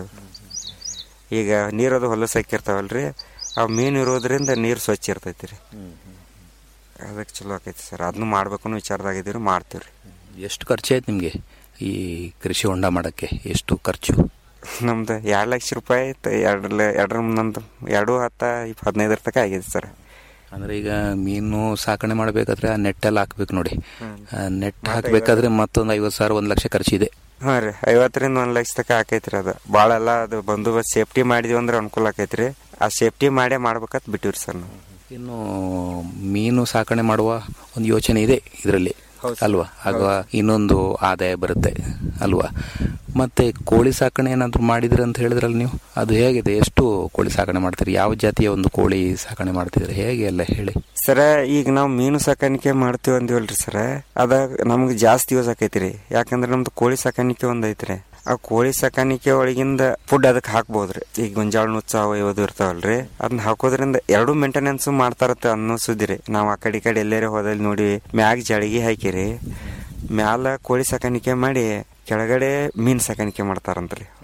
ಈಗ ನೀರದು ಹೊಲಸು ಹಾಕಿರ್ತಾವಲ್ಲ ರೀ ಆ ಮೀನು ಇರೋದ್ರಿಂದ ನೀರು ಸ್ವಚ್ಛ ಇರ್ತೈತಿ ರೀ ಅದಕ್ಕೆ ಚಲೋ ಆಕೈತಿ ಸರ್ ಅದನ್ನು ಮಾಡ್ಬೇಕು ಅನ್ನೋ ವಿಚಾರದಾಗಿದ್ದೀವಿ ಮಾಡ್ತೀವಿ ರೀ ಎಷ್ಟು ಖರ್ಚು ಆಯ್ತು ನಿಮಗೆ ಈ ಕೃಷಿ ಹೊಂಡ ಮಾಡೋಕ್ಕೆ ಎಷ್ಟು ಖರ್ಚು ನಮ್ದು ಎರಡು ಲಕ್ಷ ರೂಪಾಯಿ ಐತೆ ಎರಡು ಲ- ಎರಡರ ನಂದು ಎರಡು ಹತ್ತ ಇಪ್ಪ ಹದಿನೈದರ ತನಕ ಆಗಿದೆ ಸರ್ ಅಂದ್ರೆ ಈಗ ಮೀನು ಸಾಕಣೆ ಮಾಡಬೇಕಾದ್ರೆ ಆ ನೆಟ್ಟೆಲ್ಲ ಹಾಕ್ಬೇಕು ನೋಡಿ ಆ ನೆಟ್ ಹಾಕಬೇಕಾದ್ರೆ ಮತ್ತೊಂದು ಐವತ್ತು ಸಾವಿರ ಒಂದು ಲಕ್ಷ ಖರ್ಚಿದೆ ಹಾಂ ರೀ ಐವತ್ತರಿಂದ ಒಂದು ಲಕ್ಷ ತನಕ ಆಕೈತ್ರಿ ಅದು ಭಾಳ ಎಲ್ಲ ಅದು ಬಂದೋಬಸ್ತ್ ಸೇಫ್ಟಿ ಮಾಡಿದ್ವಿ ಅಂದ್ರೆ ಅನುಕೂಲ ಆಕೈತ್ರಿ ಆ ಸೇಫ್ಟಿ ಮಾಡೇ ಮಾಡ್ಬೇಕಂತ ಬಿಟ್ಟಿವ್ರಿ ಸರ್ ನಾವು ಇನ್ನು ಮೀನು ಸಾಕಣೆ ಮಾಡುವ ಒಂದು ಯೋಚನೆ ಇದೆ ಇದರಲ್ಲಿ ಅಲ್ವಾ ಆಗ ಇನ್ನೊಂದು ಆದಾಯ ಬರುತ್ತೆ ಅಲ್ವಾ ಮತ್ತೆ ಕೋಳಿ ಸಾಕಣೆ ಏನಾದ್ರು ಮಾಡಿದ್ರಿ ಅಂತ ಹೇಳಿದ್ರಲ್ಲ ನೀವು ಅದು ಹೇಗಿದೆ ಎಷ್ಟು ಕೋಳಿ ಸಾಕಣೆ ಮಾಡ್ತೀರಿ ಯಾವ ಜಾತಿಯ ಒಂದು ಕೋಳಿ ಸಾಕಣೆ ಮಾಡ್ತಿದ್ರಿ ಹೇಗೆ ಎಲ್ಲ ಹೇಳಿ ಸರ ಈಗ ನಾವು ಮೀನು ಸಾಕಾಣಿಕೆ ಮಾಡ್ತೀವಿ ಅಂದಿವಲ್ರಿ ಸರ ಅದ ನಮ್ಗೆ ಜಾಸ್ತಿ ಯೂಸ್ ಆಕೈತಿ ಯಾಕಂದ್ರೆ ನಮ್ದು ಕೋಳಿ ಸಾಕಾಣಿಕೆ ಒಂದ್ ಐತ್ರಿ ಆ ಕೋಳಿ ಸಾಕಾಣಿಕೆ ಒಳಗಿಂದ ಫುಡ್ ಅದಕ್ಕೆ ಹಾಕ್ಬೋದ್ರಿ ಈಗ ಗೊಂಜಾಳ ನುಚ್ಚ ಅವು ಇವು ಇರ್ತಾವಲ್ರಿ ಅದನ್ನ ಹಾಕೋದ್ರಿಂದ ಎರಡು ಮೇಂಟೆನೆನ್ಸ್ ಮಾಡ್ತಾರತ್ತ ಅನ್ನೋ ಸುದ್ದಿ ರೀ ನಾವು ಆ ಕಡೆ ಈ ಕಡೆ ಎಲ್ಲೇರಿ ಹೋದಲ್ಲಿ ನೋಡಿ ಮ್ಯಾಗ ಜಳಿಗೆ ಹಾಕಿರಿ ಮ್ಯಾಲ ಕೋಳಿ ಸಾಕಾಣಿಕೆ ಮಾಡಿ ಕೆಳಗಡೆ ಮೀನ್ ಸಾಕಾಣಿಕೆ ಮಾಡ್ತಾರಂತ್ರಿ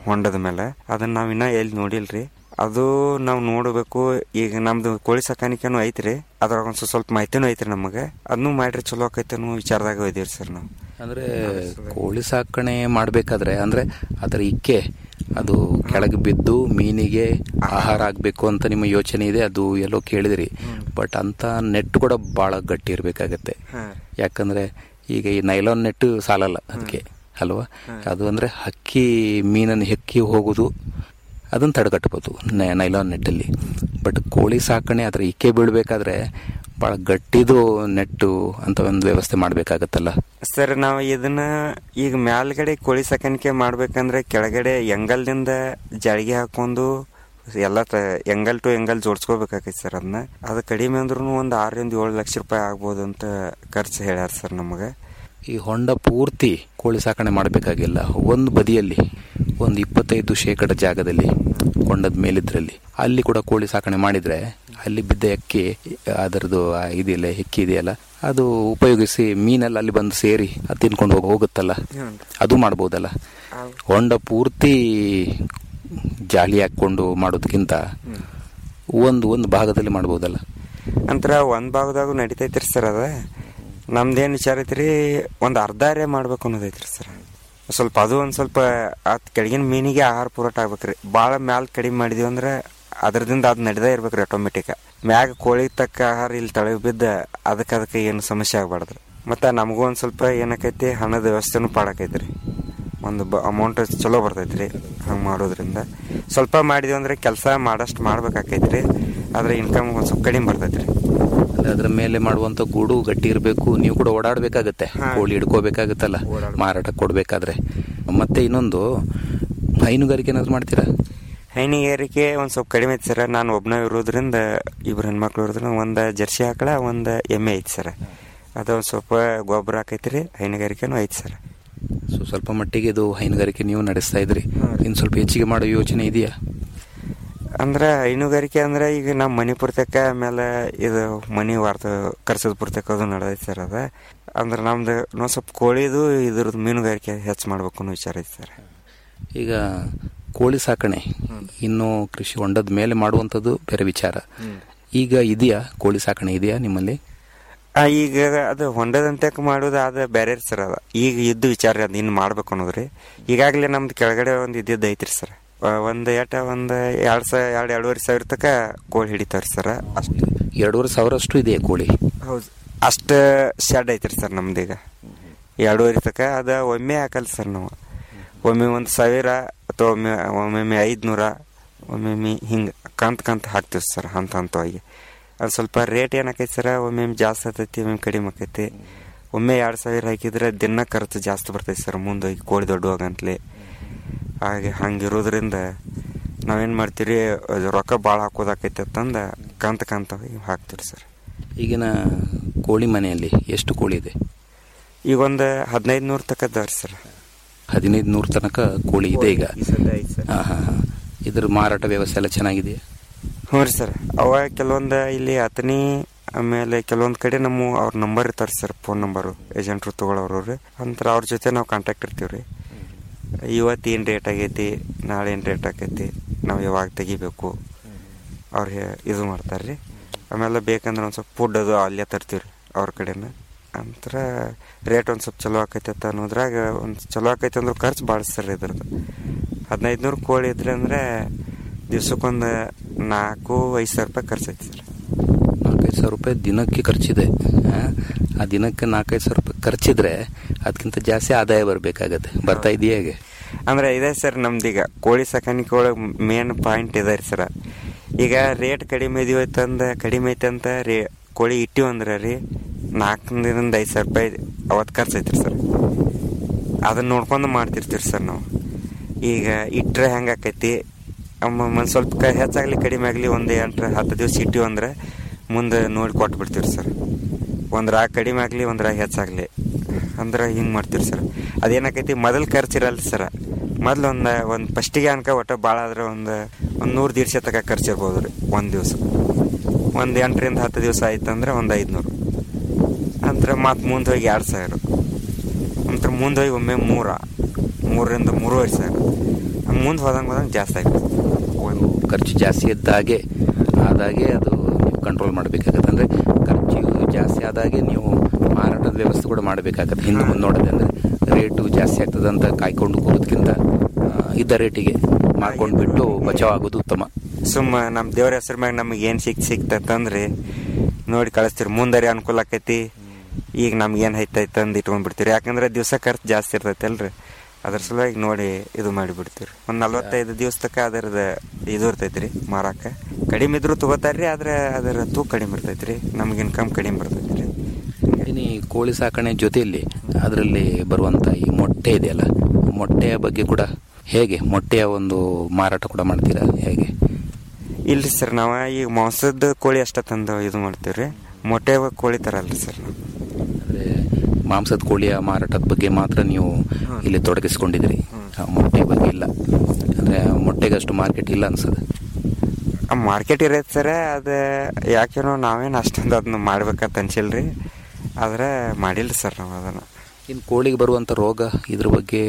ಹೊಂಡದ ಮೇಲೆ ಅದನ್ನ ನಾವ್ ಇನ್ನ ಎಲ್ಲಿ ನೋಡಿಲ್ರಿ ಅದು ನಾವು ನೋಡಬೇಕು ಈಗ ನಮ್ದು ಕೋಳಿ ಸಾಕಾಣಿಕೆನೂ ಐತ್ರಿ ಅದ್ರಾಗ ಒಂದ್ ಸ್ವಲ್ಪ ಮಾಹಿತಿನೂ ಐತ್ರಿ ನಮಗೆ ಅದನ್ನು ಮಾಡ್ರಿ ಚಲೋ ಆಕೈತೆ ಅನ್ನೋ ವಿಚಾರದಾಗ ಇದೀವಿ ಸರ್ ನಾವು ಅಂದ್ರೆ ಕೋಳಿ ಸಾಕಣೆ ಮಾಡಬೇಕಾದ್ರೆ ಅಂದ್ರೆ ಅದರ ಇಕ್ಕೆ ಅದು ಕೆಳಗೆ ಬಿದ್ದು ಮೀನಿಗೆ ಆಹಾರ ಆಗಬೇಕು ಅಂತ ನಿಮ್ಮ ಯೋಚನೆ ಇದೆ ಅದು ಎಲ್ಲೋ ಕೇಳಿದ್ರಿ ಬಟ್ ಅಂತ ನೆಟ್ ಕೂಡ ಬಹಳ ಗಟ್ಟಿ ಇರಬೇಕಾಗತ್ತೆ ಯಾಕಂದ್ರೆ ಈಗ ಈ ನೈಲಾನ್ ನೆಟ್ ಸಾಲಲ್ಲ ಅದಕ್ಕೆ ಅಲ್ವಾ ಅದು ಅಂದ್ರೆ ಹಕ್ಕಿ ಮೀನನ್ನು ಹೆಕ್ಕಿ ಹೋಗುದು ಅದನ್ನು ತಡೆಗಟ್ಟಬಹುದು ನೈಲಾನ್ ನೆಟ್ಟಲ್ಲಿ ಬಟ್ ಕೋಳಿ ಸಾಕಣೆ ಅದರ ಇಕ್ಕೆ ಬೀಳ್ಬೇಕಾದ್ರೆ ಬಹಳ ಗಟ್ಟಿದು ನೆಟ್ಟು ಅಂತ ಒಂದು ವ್ಯವಸ್ಥೆ ಮಾಡಬೇಕಾಗತ್ತಲ್ಲ ಸರ್ ನಾವು ಇದನ್ನ ಈಗ ಮ್ಯಾಲ್ಗಡೆ ಕೋಳಿ ಸಾಕಾಣಿಕೆ ಮಾಡ್ಬೇಕಂದ್ರೆ ಕೆಳಗಡೆ ಎಂಗಲ್ದಿಂದ ಜಾಳಿಗೆ ಹಾಕೊಂಡು ಎಲ್ಲ ತ ಎಂಗಲ್ ಟು ಎಂಗಲ್ ಜೋಡಿಸ್ಕೋಬೇಕಾಗೈತೆ ಸರ್ ಅದನ್ನ ಅದು ಕಡಿಮೆ ಅಂದ್ರೂ ಒಂದು ಆರರಿಂದ ಏಳು ಲಕ್ಷ ರೂಪಾಯಿ ಆಗ್ಬೋದು ಅಂತ ಖರ್ಚು ಹೇಳ್ಯಾರ ಸರ್ ನಮಗೆ ಈ ಹೊಂಡ ಪೂರ್ತಿ ಕೋಳಿ ಸಾಕಣೆ ಮಾಡಬೇಕಾಗಿಲ್ಲ ಒಂದು ಬದಿಯಲ್ಲಿ ಒಂದು ಇಪ್ಪತ್ತೈದು ಶೇಕಡ ಜಾಗದಲ್ಲಿ ಹೊಂಡದ ಮೇಲಿದ್ರಲ್ಲಿ ಅಲ್ಲಿ ಕೂಡ ಕೋಳಿ ಸಾಕಣೆ ಮಾಡಿದ್ರೆ ಅಲ್ಲಿ ಬಿದ್ದ ಎಕ್ಕಿ ಅದರದ್ದು ಆ ಇದಿಲ್ಲ ಹೆಕ್ಕಿ ಇದೆಯಲ್ಲ ಅದು ಉಪಯೋಗಿಸಿ ಮೀನೆಲ್ಲ ಅಲ್ಲಿ ಬಂದು ಸೇರಿ ಅದು ತಿನ್ಕೊಂಡು ಹೋಗಿ ಹೋಗುತ್ತಲ್ಲ ಅದು ಮಾಡ್ಬೋದಲ್ಲ ಹೊಂಡ ಪೂರ್ತಿ ಜಾಲಿ ಹಾಕೊಂಡು ಮಾಡೋದಕ್ಕಿಂತ ಒಂದು ಒಂದು ಭಾಗದಲ್ಲಿ ಮಾಡ್ಬೋದಲ್ಲ ಅಂತರ ಒಂದ್ ಭಾಗದಾಗ ನಡಿತೈತ್ರಿ ಸರ್ ಅದ ನಮ್ದೇನ್ ವಿಚಾರ ಐತ್ರಿ ಒಂದ್ ಅರ್ಧ ಅರೆ ಮಾಡ್ಬೇಕು ಅನ್ನೋದೈತ್ರಿ ಸರ್ ಸ್ವಲ್ಪ ಅದು ಒಂದ್ ಸ್ವಲ್ಪ ಅದ್ ಕೆಳಗಿನ ಮೀನಿಗೆ ಆಹಾರ ಪೂರಟ ಆಗ್ಬೇಕ್ರಿ ಭಾಳ ಮ್ಯಾಲ್ ಕಡಿಮೆ ಮಾಡಿದೀವಿ ಅಂದ್ರೆ ಅದ್ರದಿಂದ ಅದ್ ನಡ್ದೇ ಇರ್ಬೇಕ್ರಿ ಆಟೋಮೆಟಿಕ್ ಮ್ಯಾಗ ಕೋಳಿ ತಕ್ಕ ಆಹಾರ ಇಲ್ಲಿ ತಳಗ್ ಬಿದ್ದ ಅದಕ್ಕೆ ಅದಕ್ಕೆ ಏನು ಸಮಸ್ಯೆ ಆಗ್ಬಾರ್ದ್ರಿ ಮತ್ತೆ ನಮಗೂ ಒಂದ್ ಸ್ವಲ್ಪ ಏನಕೈತಿ ಹಣದ ವ್ಯವಸ್ಥೆನೂ ಪಾಡಕೈತ್ರಿ ಒಂದು ಬ ಅಮೌಂಟ್ ಚಲೋ ಬರ್ತೈತ್ರಿ ಹಂಗೆ ಮಾಡೋದ್ರಿಂದ ಸ್ವಲ್ಪ ಮಾಡಿದ್ವಿ ಅಂದ್ರೆ ಕೆಲಸ ಮಾಡಷ್ಟು ಮಾಡ್ಬೇಕಾಕೈತ್ರಿ ಆದ್ರೆ ಇನ್ಕಮ್ ಒಂದು ಸ್ವಲ್ಪ ಕಡಿಮೆ ಬರ್ತೈತ್ರಿ ಅಂದ್ರೆ ಅದ್ರ ಮೇಲೆ ಮಾಡುವಂತ ಗೂಡು ಗಟ್ಟಿ ಇರಬೇಕು ನೀವು ಕೂಡ ಓಡಾಡ್ಬೇಕಾಗತ್ತೆ ಕೋಳಿ ಹಿಡ್ಕೋಬೇಕಾಗತ್ತಲ್ಲ ಮಾರಾಟಕ್ಕೆ ಕೊಡ್ಬೇಕಾದ್ರೆ ಮತ್ತೆ ಇನ್ನೊಂದು ಹೈನುಗಾರಿಕೆ ಏನಾದ್ರು ಮಾಡ್ತೀರಾ ಹೈನುಗಾರಿಕೆ ಒಂದು ಸ್ವಲ್ಪ ಕಡಿಮೆ ಐತಿ ಸರ್ ನಾನು ಒಬ್ಬನ ಇರೋದ್ರಿಂದ ಇಬ್ರು ಹೆಣ್ಮಕ್ಳು ಇರೋದ್ರಿಂದ ಒಂದು ಜರ್ಸಿ ಆಕಳ ಒಂದು ಎಮ್ಮೆ ಐತಿ ಸರ್ ಅದು ಒಂದು ಸ್ವಲ್ಪ ಗೊಬ್ಬರ ಹಾಕೈತ್ರಿ ಹೈನುಗಾರಿಕೆನೂ ಐತಿ ಸರ್ ಸೊ ಸ್ವಲ್ಪ ಮಟ್ಟಿಗೆ ಇದು ಹೈನುಗಾರಿಕೆ ನೀವು ನಡೆಸ್ತಾ ಇದ್ರಿ ಇನ್ನು ಸ್ವಲ್ಪ ಹೆಚ್ಚಿಗೆ ಮಾಡೋ ಯೋಚನೆ ಇದೆಯಾ ಅಂದ್ರೆ ಹೈನುಗಾರಿಕೆ ಅಂದ್ರೆ ಈಗ ನಮ್ಮ ಮನಿ ಪುರ್ತಕ ಆಮೇಲೆ ಇದು ಮನಿ ವಾರ್ತ ಕರ್ಸದ ಪುರ್ತಕ ಅದು ನಡೆದೈತಿ ಸರ್ ಅದ ಅಂದ್ರೆ ನಮ್ದು ನಾವು ಸ್ವಲ್ಪ ಕೋಳಿದು ಇದ್ರದ್ದು ಮೀನುಗಾರಿಕೆ ಹೆಚ್ಚು ಮಾಡ್ಬೇಕು ಅನ್ನೋ ವಿಚಾರ ಐತಿ ಸರ್ ಈಗ ಕೋಳಿ ಸಾಕಣೆ ಇನ್ನು ಕೃಷಿ ಹೊಂಡದ ಮೇಲೆ ಮಾಡುವಂಥದ್ದು ಬೇರೆ ವಿಚಾರ ಈಗ ಇದೆಯಾ ಕೋಳಿ ಸಾಕಣೆ ಇದೆಯಾ ನಿಮ್ಮಲ್ಲಿ ಆ, ಈಗ ಅದು ಹೊಂಡದಂತಕ್ ಮಾಡೋದು ಅದ ಬೇರೆ ಸರ್ ಅದ ಈಗ ಇದ್ದು ವಿಚಾರ ಅದ ಇನ್ನು ಮಾಡ್ಬೇಕು ಅನ್ನೋದ್ರಿ ಈಗಾಗಲೇ ನಮ್ದು ಕೆಳಗಡೆ ಒಂದು ಇದ್ದಿದ್ದು ಐತ್ರಿ ಸರ್ ಒಂದು ಏಟ ಒಂದು ಎರಡು ಸಾವಿರ ಎರಡು ಎರಡೂವರೆ ಸಾವಿರ ತಕ ಕೋಳಿ ಹಿಡಿತಾವ್ರಿ ಸರ್ ಅಷ್ಟು ಎರಡೂವರೆ ಸಾವಿರ ಅಷ್ಟು ಇದೆ ಕೋಳಿ ಹೌದು ಅಷ್ಟು ಶೆಡ್ ಐತ್ರಿ ಸರ್ ನಮ್ದೀಗ ಎರಡೂವರೆ ತಕ ಅದ ಒಮ್ಮೆ ಹಾಕಲ್ಲ ಸರ್ ನಾವು ಒಮ್ಮೆ ಒಂದು ಸಾವಿರ ಅಥವಾ ಒಮ್ಮೆ ಒಮ್ಮೊಮ್ಮೆ ಐದುನೂರ ಒಮ್ಮೊಮ್ಮೆ ಹಿಂಗೆ ಕಂತ್ ಕಂತ್ ಹಾಕ್ತೀವಿ ಸರ್ ಹಂತ ಹಂತವಾಗಿ ಅದು ಸ್ವಲ್ಪ ರೇಟ್ ಏನಾಕೈತಿ ಸರ್ ಒಮ್ಮೊಮ್ಮೆ ಜಾಸ್ತಿ ಆಗ್ತೈತಿ ಒಮ್ಮೆ ಕಡಿಮೆ ಆಕೈತಿ ಒಮ್ಮೆ ಎರಡು ಸಾವಿರ ಹಾಕಿದ್ರೆ ದಿನ ಖರ್ಚು ಜಾಸ್ತಿ ಬರ್ತೈತಿ ಸರ್ ಮುಂದೆ ಹೋಗಿ ಕೋಳಿ ದೊಡ್ಡವಾಗಂತಲೇ ಹಾಗೆ ಹಂಗಿರೋದ್ರಿಂದ ನಾವೇನು ಮಾಡ್ತೀವಿ ಅದು ರೊಕ್ಕ ಭಾಳ ಹಾಕೋದಾಕೈತಿ ಅಂತಂದ ಕಂತ ಕಂತ ಹಾಕ್ತೀವಿ ಸರ್ ಈಗಿನ ಕೋಳಿ ಮನೆಯಲ್ಲಿ ಎಷ್ಟು ಕೋಳಿ ಇದೆ ಈಗ ಒಂದು ಹದಿನೈದು ನೂರು ತಕ ಅದಾವ್ರಿ ಸರ್ ಹದಿನೈದು ನೂರ ತನಕ ಕೋಳಿ ಇದೆ ಈಗ ಈ ಸದ್ಯ ಐತೆ ಸರ್ ಹಾ ಹಾ ಹಾ ಇದ್ರ ಮಾರಾಟ ವ್ಯವಸ್ಥೆ ಎಲ್ಲ ಚೆನ್ನಾಗಿದೆಯಾ ಹ್ಞೂ ರೀ ಸರ್ ಅವ ಕೆಲವೊಂದು ಇಲ್ಲಿ ಅತನಿ ಆಮೇಲೆ ಕೆಲವೊಂದು ಕಡೆ ನಮ್ಮ ಅವ್ರ ನಂಬರ್ ಇರ್ತಾರೆ ಸರ್ ಫೋನ್ ನಂಬರು ಏಜೆಂಟ್ರು ತೊಗೊಳೋರು ರೀ ಅಂತರ ಅವ್ರ ಜೊತೆ ನಾವು ಕಾಂಟ್ಯಾಕ್ಟ್ ಇರ್ತೀವಿ ರೀ ಇವತ್ತು ಏನು ರೇಟ್ ಆಗೈತಿ ನಾಳೆ ಏನು ರೇಟ್ ಆಗೈತಿ ನಾವು ಯಾವಾಗ ತೆಗಿಬೇಕು ಅವ್ರು ಹೇ- ಇದು ಮಾಡ್ತಾರೆ ರೀ ಆಮೇಲೆ ಬೇಕಂದ್ರೆ ಒಂದು ಸ್ವಲ್ಪ ಫುಡ್ ಅದು ಅಲ್ಲೇ ತರ್ತೀವಿ ರೀ ಅವ್ರ ಕಡೆನ ಅಂತರ ರೇಟ್ ಒಂದು ಸ್ವಲ್ಪ ಚಲೋ ಆಕೈತೆ ಅಂತ ಅನ್ನೋದ್ರಾಗ ಒಂದು ಚಲೋ ಆಕೈತೆ ಅಂದ್ರೆ ಖರ್ಚು ಭಾಳ ಸರ್ ಇದ್ರದ್ದು ಹದಿನೈದು ನೂರು ಕೋಳಿ ಇದ್ರೆ ಅಂದರೆ ದಿವ್ಸಕ್ಕೊಂದು ನಾಲ್ಕು ಐದು ಸಾವಿರ ರೂಪಾಯಿ ಖರ್ಚೈತಿ ಸರ್ ನಾಲ್ಕೈದು ಸಾವಿರ ರೂಪಾಯಿ ದಿನಕ್ಕೆ ಖರ್ಚಿದೆ ಆ, ಆ ದಿನಕ್ಕೆ ನಾಲ್ಕೈದು ಸಾವಿರ ರೂಪಾಯಿ ಖರ್ಚಿದ್ರೆ ಅದಕ್ಕಿಂತ ಜಾಸ್ತಿ ಆದಾಯ ಬರಬೇಕಾಗತ್ತೆ ಬರ್ತಾ ಇದೆಯಾ ಹೇಗೆ ಅಂದ್ರೆ ಇದೆ ಸರ್ ನಮ್ದೀಗ ಕೋಳಿ ಸಾಕಾಣಿಕೆ ಒಳಗೆ ಮೇನ್ ಪಾಯಿಂಟ್ ಇದೆ ರೀ ಸರ್ ಈಗ ರೇಟ್ ಕಡಿಮೆ ಇದೀವತ್ತಂದ ಕಡಿಮೆ ಐತಂತ ರೇ ಕೋಳಿ ಇಟ್ಟಿವಿ ಅಂದ್ರೆ ರೀ ನಾಲ್ಕರಿಂದ ಐದು ಸಾವಿರ ರೂಪಾಯಿ ಅವತ್ತು ಖರ್ಚು ಐತ್ರಿ ಸರ್ ಅದನ್ನ ನೋಡ್ಕೊಂಡು ಮಾಡ್ತಿರ್ತೀವಿ ಸರ್ ನಾವು ಈಗ ಇಟ್ಟರೆ ಹೆಂಗೆ ಆಕೈತಿ ಒಂದು ಸ್ವಲ್ಪ ಕ ಹೆಚ್ಚಾಗಲಿ ಕಡಿಮೆ ಆಗಲಿ ಒಂದು ಎಂಟು ಹತ್ತು ದಿವಸ ಇಟ್ಟಿವಿ ಅಂದ್ರೆ ಮುಂದೆ ನೋಡಿ ಕೊಟ್ಟು ಬಿಡ್ತೀವಿ ಸರ್ ಒಂದ್ರ ಕಡಿಮೆ ಆಗಲಿ ಒಂದ್ರ ಹೆಚ್ಚಾಗಲಿ ಅಂದ್ರೆ ಹಿಂಗೆ ಮಾಡ್ತೀವಿ ಸರ್ ಅದೇನಾಕೈತಿ ಮೊದಲು ಖರ್ಚು ಇರಲ್ಲ ಸರ್ ಮೊದ್ಲು ಒಂದು ಒಂದು ಫಸ್ಟಿಗೆ ಅನ್ಕ ಒಟ್ಟು ಭಾಳ ಆದ್ರೆ ಒಂದು ಒಂದು ನೂರು ದೀಡ್ಸೆ ತಕ ಖರ್ಚು ಇರ್ಬೋದು ರೀ ಒಂದು ದಿವಸ ಒಂದು ಎಂಟರಿಂದ ಹತ್ತು ದಿವಸ ಆಯ್ತಂದ್ರೆ ಒಂದು ಐದುನೂರು ನಂತರ ಮತ್ತೆ ಮುಂದೆ ಹೋಗಿ ಎರಡು ಸಾವಿರ ನಂತರ ಮುಂದೆ ಹೋಗಿ ಒಮ್ಮೆ ಮೂರ ಮೂರರಿಂದ ಮೂರುವರೆ ಸಾವಿರ ಮುಂದೆ ಹೋದಂಗೆ ಹೋದಂಗೆ ಜಾಸ್ತಿ ಆಗ್ತದೆ ಒಂದು ಖರ್ಚು ಜಾಸ್ತಿ ಇದ್ದಾಗೆ ಆದಾಗೆ ಅದು ನೀವು ಕಂಟ್ರೋಲ್ ಮಾಡಬೇಕಾಗತ್ತೆ ಅಂದರೆ ಖರ್ಚು ಜಾಸ್ತಿ ಆದಾಗೆ ನೀವು ಮಾರಾಟದ ವ್ಯವಸ್ಥೆ ಕೂಡ ಮಾಡಬೇಕಾಗತ್ತೆ ಹಿಂದೆ ಮುಂದೆ ನೋಡೋದೆ ಅಂದರೆ ರೇಟು ಜಾಸ್ತಿ ಆಗ್ತದೆ ಅಂತ ಕಾಯ್ಕೊಂಡು ಕೂರೋದಕ್ಕಿಂತ ಆ, ಇದ್ದ ರೇಟಿಗೆ ಮಾಡ್ಕೊಂಡು ಬಿಟ್ಟು ಬಚಾವ್ ಆಗೋದು ಉತ್ತಮ ಸುಮ್ಮ ನಮ್ಮ ದೇವ್ರ ಹೆಸರು ಮ್ಯಾಗ ನಮಗೆ ಏನು ಸಿಕ್ ಸಿಕ್ತಂದ್ರೆ ನೋಡಿ ಕಳಿಸ್ತೀರಿ ಮುಂದರಿ ಅನುಕೂಲ ಆಕೈತಿ ಈಗ ನಮ್ಗೆ ಏನು ಐತೈತೆ ಅಂದು ಇಟ್ಕೊಂಡ್ ಬಿಡ್ತೀರಿ ಯಾಕಂದ್ರೆ ದಿವಸ ಖರ್ಚು ಜಾಸ್ತಿ ಇರ್ತೈತೆ ಅಲ್ರಿ ಅದ್ರ ಸಲುವಾಗಿ ನೋಡಿ ಇದು ಮಾಡಿಬಿಡ್ತೀರಿ ಒಂದು ನಲ್ವತ್ತೈದು ದಿವಸ ತನಕ ಅದರದ ಇದು ಇರ್ತೈತೆ ರೀ ಮಾರಾಕ ಕಡಿಮೆ ಇದ್ರೂ ತಗೋತಾರ್ರಿ ಆದ್ರೆ ಅದರ ತೂಕ ಕಡಿಮೆ ಇರ್ತೈತೆ ರೀ ನಮ್ಗೆ ಇನ್ಕಮ್ ಕಡಿಮೆ ಬರ್ತೈತೆ ರೀ ಇನ್ನು ಈ ಕೋಳಿ ಸಾಕಣೆ ಜೊತೆಯಲ್ಲಿ ಅದರಲ್ಲಿ ಬರುವಂಥ ಈ ಮೊಟ್ಟೆ ಇದೆಯಲ್ಲ ಮೊಟ್ಟೆಯ ಬಗ್ಗೆ ಕೂಡ ಹೇಗೆ ಮೊಟ್ಟೆಯ ಒಂದು ಮಾರಾಟ ಕೂಡ ಮಾಡ್ತೀರಾ ಹೇಗೆ ಇಲ್ರಿ ಸರ್ ನಾವು ಈಗ ಮಾಂಸದ ಕೋಳಿ ಅಷ್ಟ ತಂದು ಇದು ಮಾಡ್ತೀವಿ ರೀ ಮೊಟ್ಟೆ ಕೋಳಿ ತರಲ್ರಿ ಸರ್ ನಾವು ಅಂದರೆ ಮಾಂಸದ ಕೋಳಿಯ ಮಾರಾಟದ ಬಗ್ಗೆ ಮಾತ್ರ ನೀವು ಇಲ್ಲಿ ತೊಡಗಿಸ್ಕೊಂಡಿದ್ದೀರಿ ಆ ಮೊಟ್ಟೆ ಬಗ್ಗೆ ಇಲ್ಲ ಅಂದರೆ ಮೊಟ್ಟೆಗೆ ಅಷ್ಟು ಮಾರ್ಕೆಟ್ ಇಲ್ಲ ಅನ್ಸದೆ ಮಾರ್ಕೆಟ್ ಇರೈತೆ ಸರ ಅದು ಯಾಕೇನೋ ನಾವೇನು ಅಷ್ಟೊಂದು ಅದನ್ನ ಮಾಡ್ಬೇಕಂತ ಅನ್ಸಿಲ್ರಿ ಆದ್ರೆ ಮಾಡಿಲ್ರಿ ಸರ್ ನಾವು ಅದನ್ನು ಇನ್ನು ಕೋಳಿಗೆ ಬರುವಂಥ ರೋಗ ಇದ್ರ ಬಗ್ಗೆ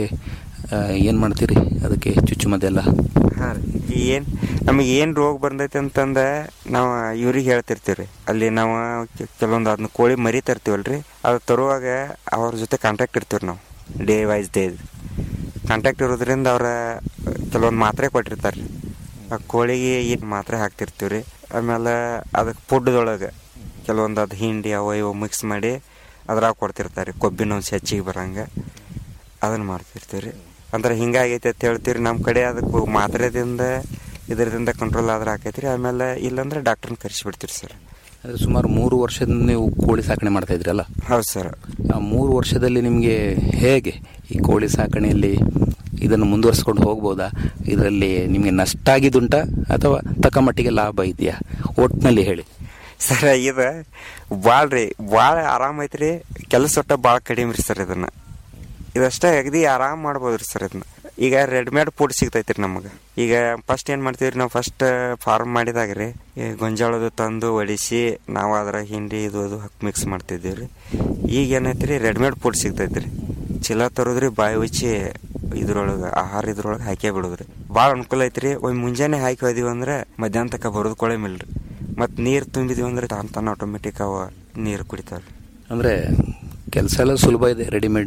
ಏನು ಮಾಡ್ತೀರಿ ಅದಕ್ಕೆ ಚುಚ್ಚುಮದ್ದೆಲ್ಲ ಹಾಂ ರೀ ಏನು ನಮಗೆ ಏನು ರೋಗ ಬಂದೈತೆ ಅಂತಂದು ನಾವು ಇವ್ರಿಗೆ ಹೇಳ್ತಿರ್ತೀವಿ ರೀ ಅಲ್ಲಿ ನಾವು ಕೆ- ಕೆಲವೊಂದು ಅದನ್ನ ಕೋಳಿ ಮರಿ ತರ್ತೀವಲ್ರಿ ಅದು ತರುವಾಗ ಅವ್ರ ಜೊತೆ ಕಾಂಟ್ಯಾಕ್ಟ್ ಇರ್ತೀವಿ ನಾವು ಡೇ ವೈಸ್ ಡೇ ಕಾಂಟ್ಯಾಕ್ಟ್ ಇರೋದ್ರಿಂದ ಅವ್ರ ಕೆಲವೊಂದು ಮಾತ್ರೆ ಕೊಟ್ಟಿರ್ತಾರೆ ರೀ ಆ ಕೋಳಿಗೆ ಏನು ಮಾತ್ರೆ ಹಾಕ್ತಿರ್ತೀವಿ ರೀ ಆಮೇಲೆ ಅದಕ್ಕೆ ಫುಡ್ದೊಳಗೆ ಕೆಲವೊಂದು ಅದು ಹಿಂಡಿ ಅವು ಇವು ಮಿಕ್ಸ್ ಮಾಡಿ ಅದ್ರಾಗ ಕೊಡ್ತಿರ್ತಾರೆ ರೀ ಕೊಬ್ಬಿನ ಅಂಶ ಹೆಚ್ಚಿಗೆ ಬರಂಗೆ ಅದನ್ನು ಮಾಡ್ತಿರ್ತೀವಿ ರೀ ಅಂದ್ರೆ ಹಿಂಗಾಗೈತೆ ಅಂತ ಹೇಳ್ತೀವಿ ನಮ್ಮ ಕಡೆ ಅದಕ್ಕೆ ಮಾತ್ರೆದಿಂದ ಇದರಿಂದ ಕಂಟ್ರೋಲ್ ಆದ್ರೆ ಆಕೈತಿ ರೀ ಆಮೇಲೆ ಇಲ್ಲಾಂದ್ರೆ ಡಾಕ್ಟ್ರನ್ನ ಕರೆಸಿಬಿಡ್ತೀರಿ ಸರ್ ಅಂದರೆ ಸುಮಾರು ಮೂರು ವರ್ಷದಿಂದ ನೀವು ಕೋಳಿ ಸಾಕಣೆ ಮಾಡ್ತಾ ಇದ್ರಲ್ಲ ಹೌದು ಸರ್ ಆ ಮೂರು ವರ್ಷದಲ್ಲಿ ನಿಮಗೆ ಹೇಗೆ ಈ ಕೋಳಿ ಸಾಕಣೆಯಲ್ಲಿ ಇದನ್ನು ಮುಂದುವರಿಸ್ಕೊಂಡು ಹೋಗ್ಬೋದಾ ಇದರಲ್ಲಿ ನಿಮಗೆ ನಷ್ಟ ಆಗಿದ್ದುಂಟಾ ಅಥವಾ ತಕ್ಕ ಮಟ್ಟಿಗೆ ಲಾಭ ಇದೆಯಾ ಒಟ್ಟಿನಲ್ಲಿ ಹೇಳಿ ಸರ್ ಇದು ಭಾಳ ರೀ ಭಾಳ ಆರಾಮ ಐತ್ರಿ ಕೆಲಸ ಒಟ್ಟ ಭಾಳ ಕಡಿಮೆ ರೀ ಸರ್ ಇದನ್ನು ಇದಷ್ಟೇ ಅಗದಿ ಆರಾಮ್ ಮಾಡ್ಬೋದು ರೀ ಸರ್ ಇದನ್ನ ಈಗ ರೆಡಿಮೇಡ್ ಫುಡ್ ಸಿಗ್ತೈತಿ ರೀ ನಮಗೆ ಈಗ ಫಸ್ಟ್ ಏನು ಮಾಡ್ತೀವಿ ರೀ ನಾವು ಫಸ್ಟ್ ಫಾರ್ಮ್ ಮಾಡಿದಾಗ ರೀ ಈ ಗೊಂಜಾಳದು ತಂದು ಒಡಿಸಿ ನಾವು ಅದರ ಹಿಂಡಿ ಇದು ಅದು ಹಾಕಿ ಮಿಕ್ಸ್ ಮಾಡ್ತಿದ್ದೀವಿ ರೀ ಈಗ ಏನೈತಿ ರೀ ರೆಡಿಮೇಡ್ ಫುಡ್ ಸಿಗ್ತೈತಿ ರೀ ಚೀಲ ತರೋದ್ರಿ ಬಾಯಿ ಉಚ್ಚಿ ಇದ್ರೊಳಗೆ ಆಹಾರ ಇದ್ರೊಳಗೆ ಹಾಕೇ ಬಿಡೋದ್ರಿ ಭಾಳ ಅನುಕೂಲ ಐತ್ರಿ ಒಮ್ಮೆ ಮುಂಜಾನೆ ಹಾಕಿ ಹೋದಿವಿ ಅಂದ್ರೆ ಮಧ್ಯಾಹ್ನ ತನಕ ಬರೋದು ಕೊಳೆ ಮಿಲ್ರಿ ಮತ್ತು ನೀರು ತುಂಬಿದೀವಿ ಅಂದ್ರೆ ತಾನು ತಾನು ಆಟೋಮೆಟಿಕ್ ಅವ ನೀರು ಕುಡಿತಾವ್ರಿ ಅಂದರೆ ಕೆಲಸ ಎಲ್ಲ ಸುಲಭ ಇದೆ ರೆಡಿಮೇಡ್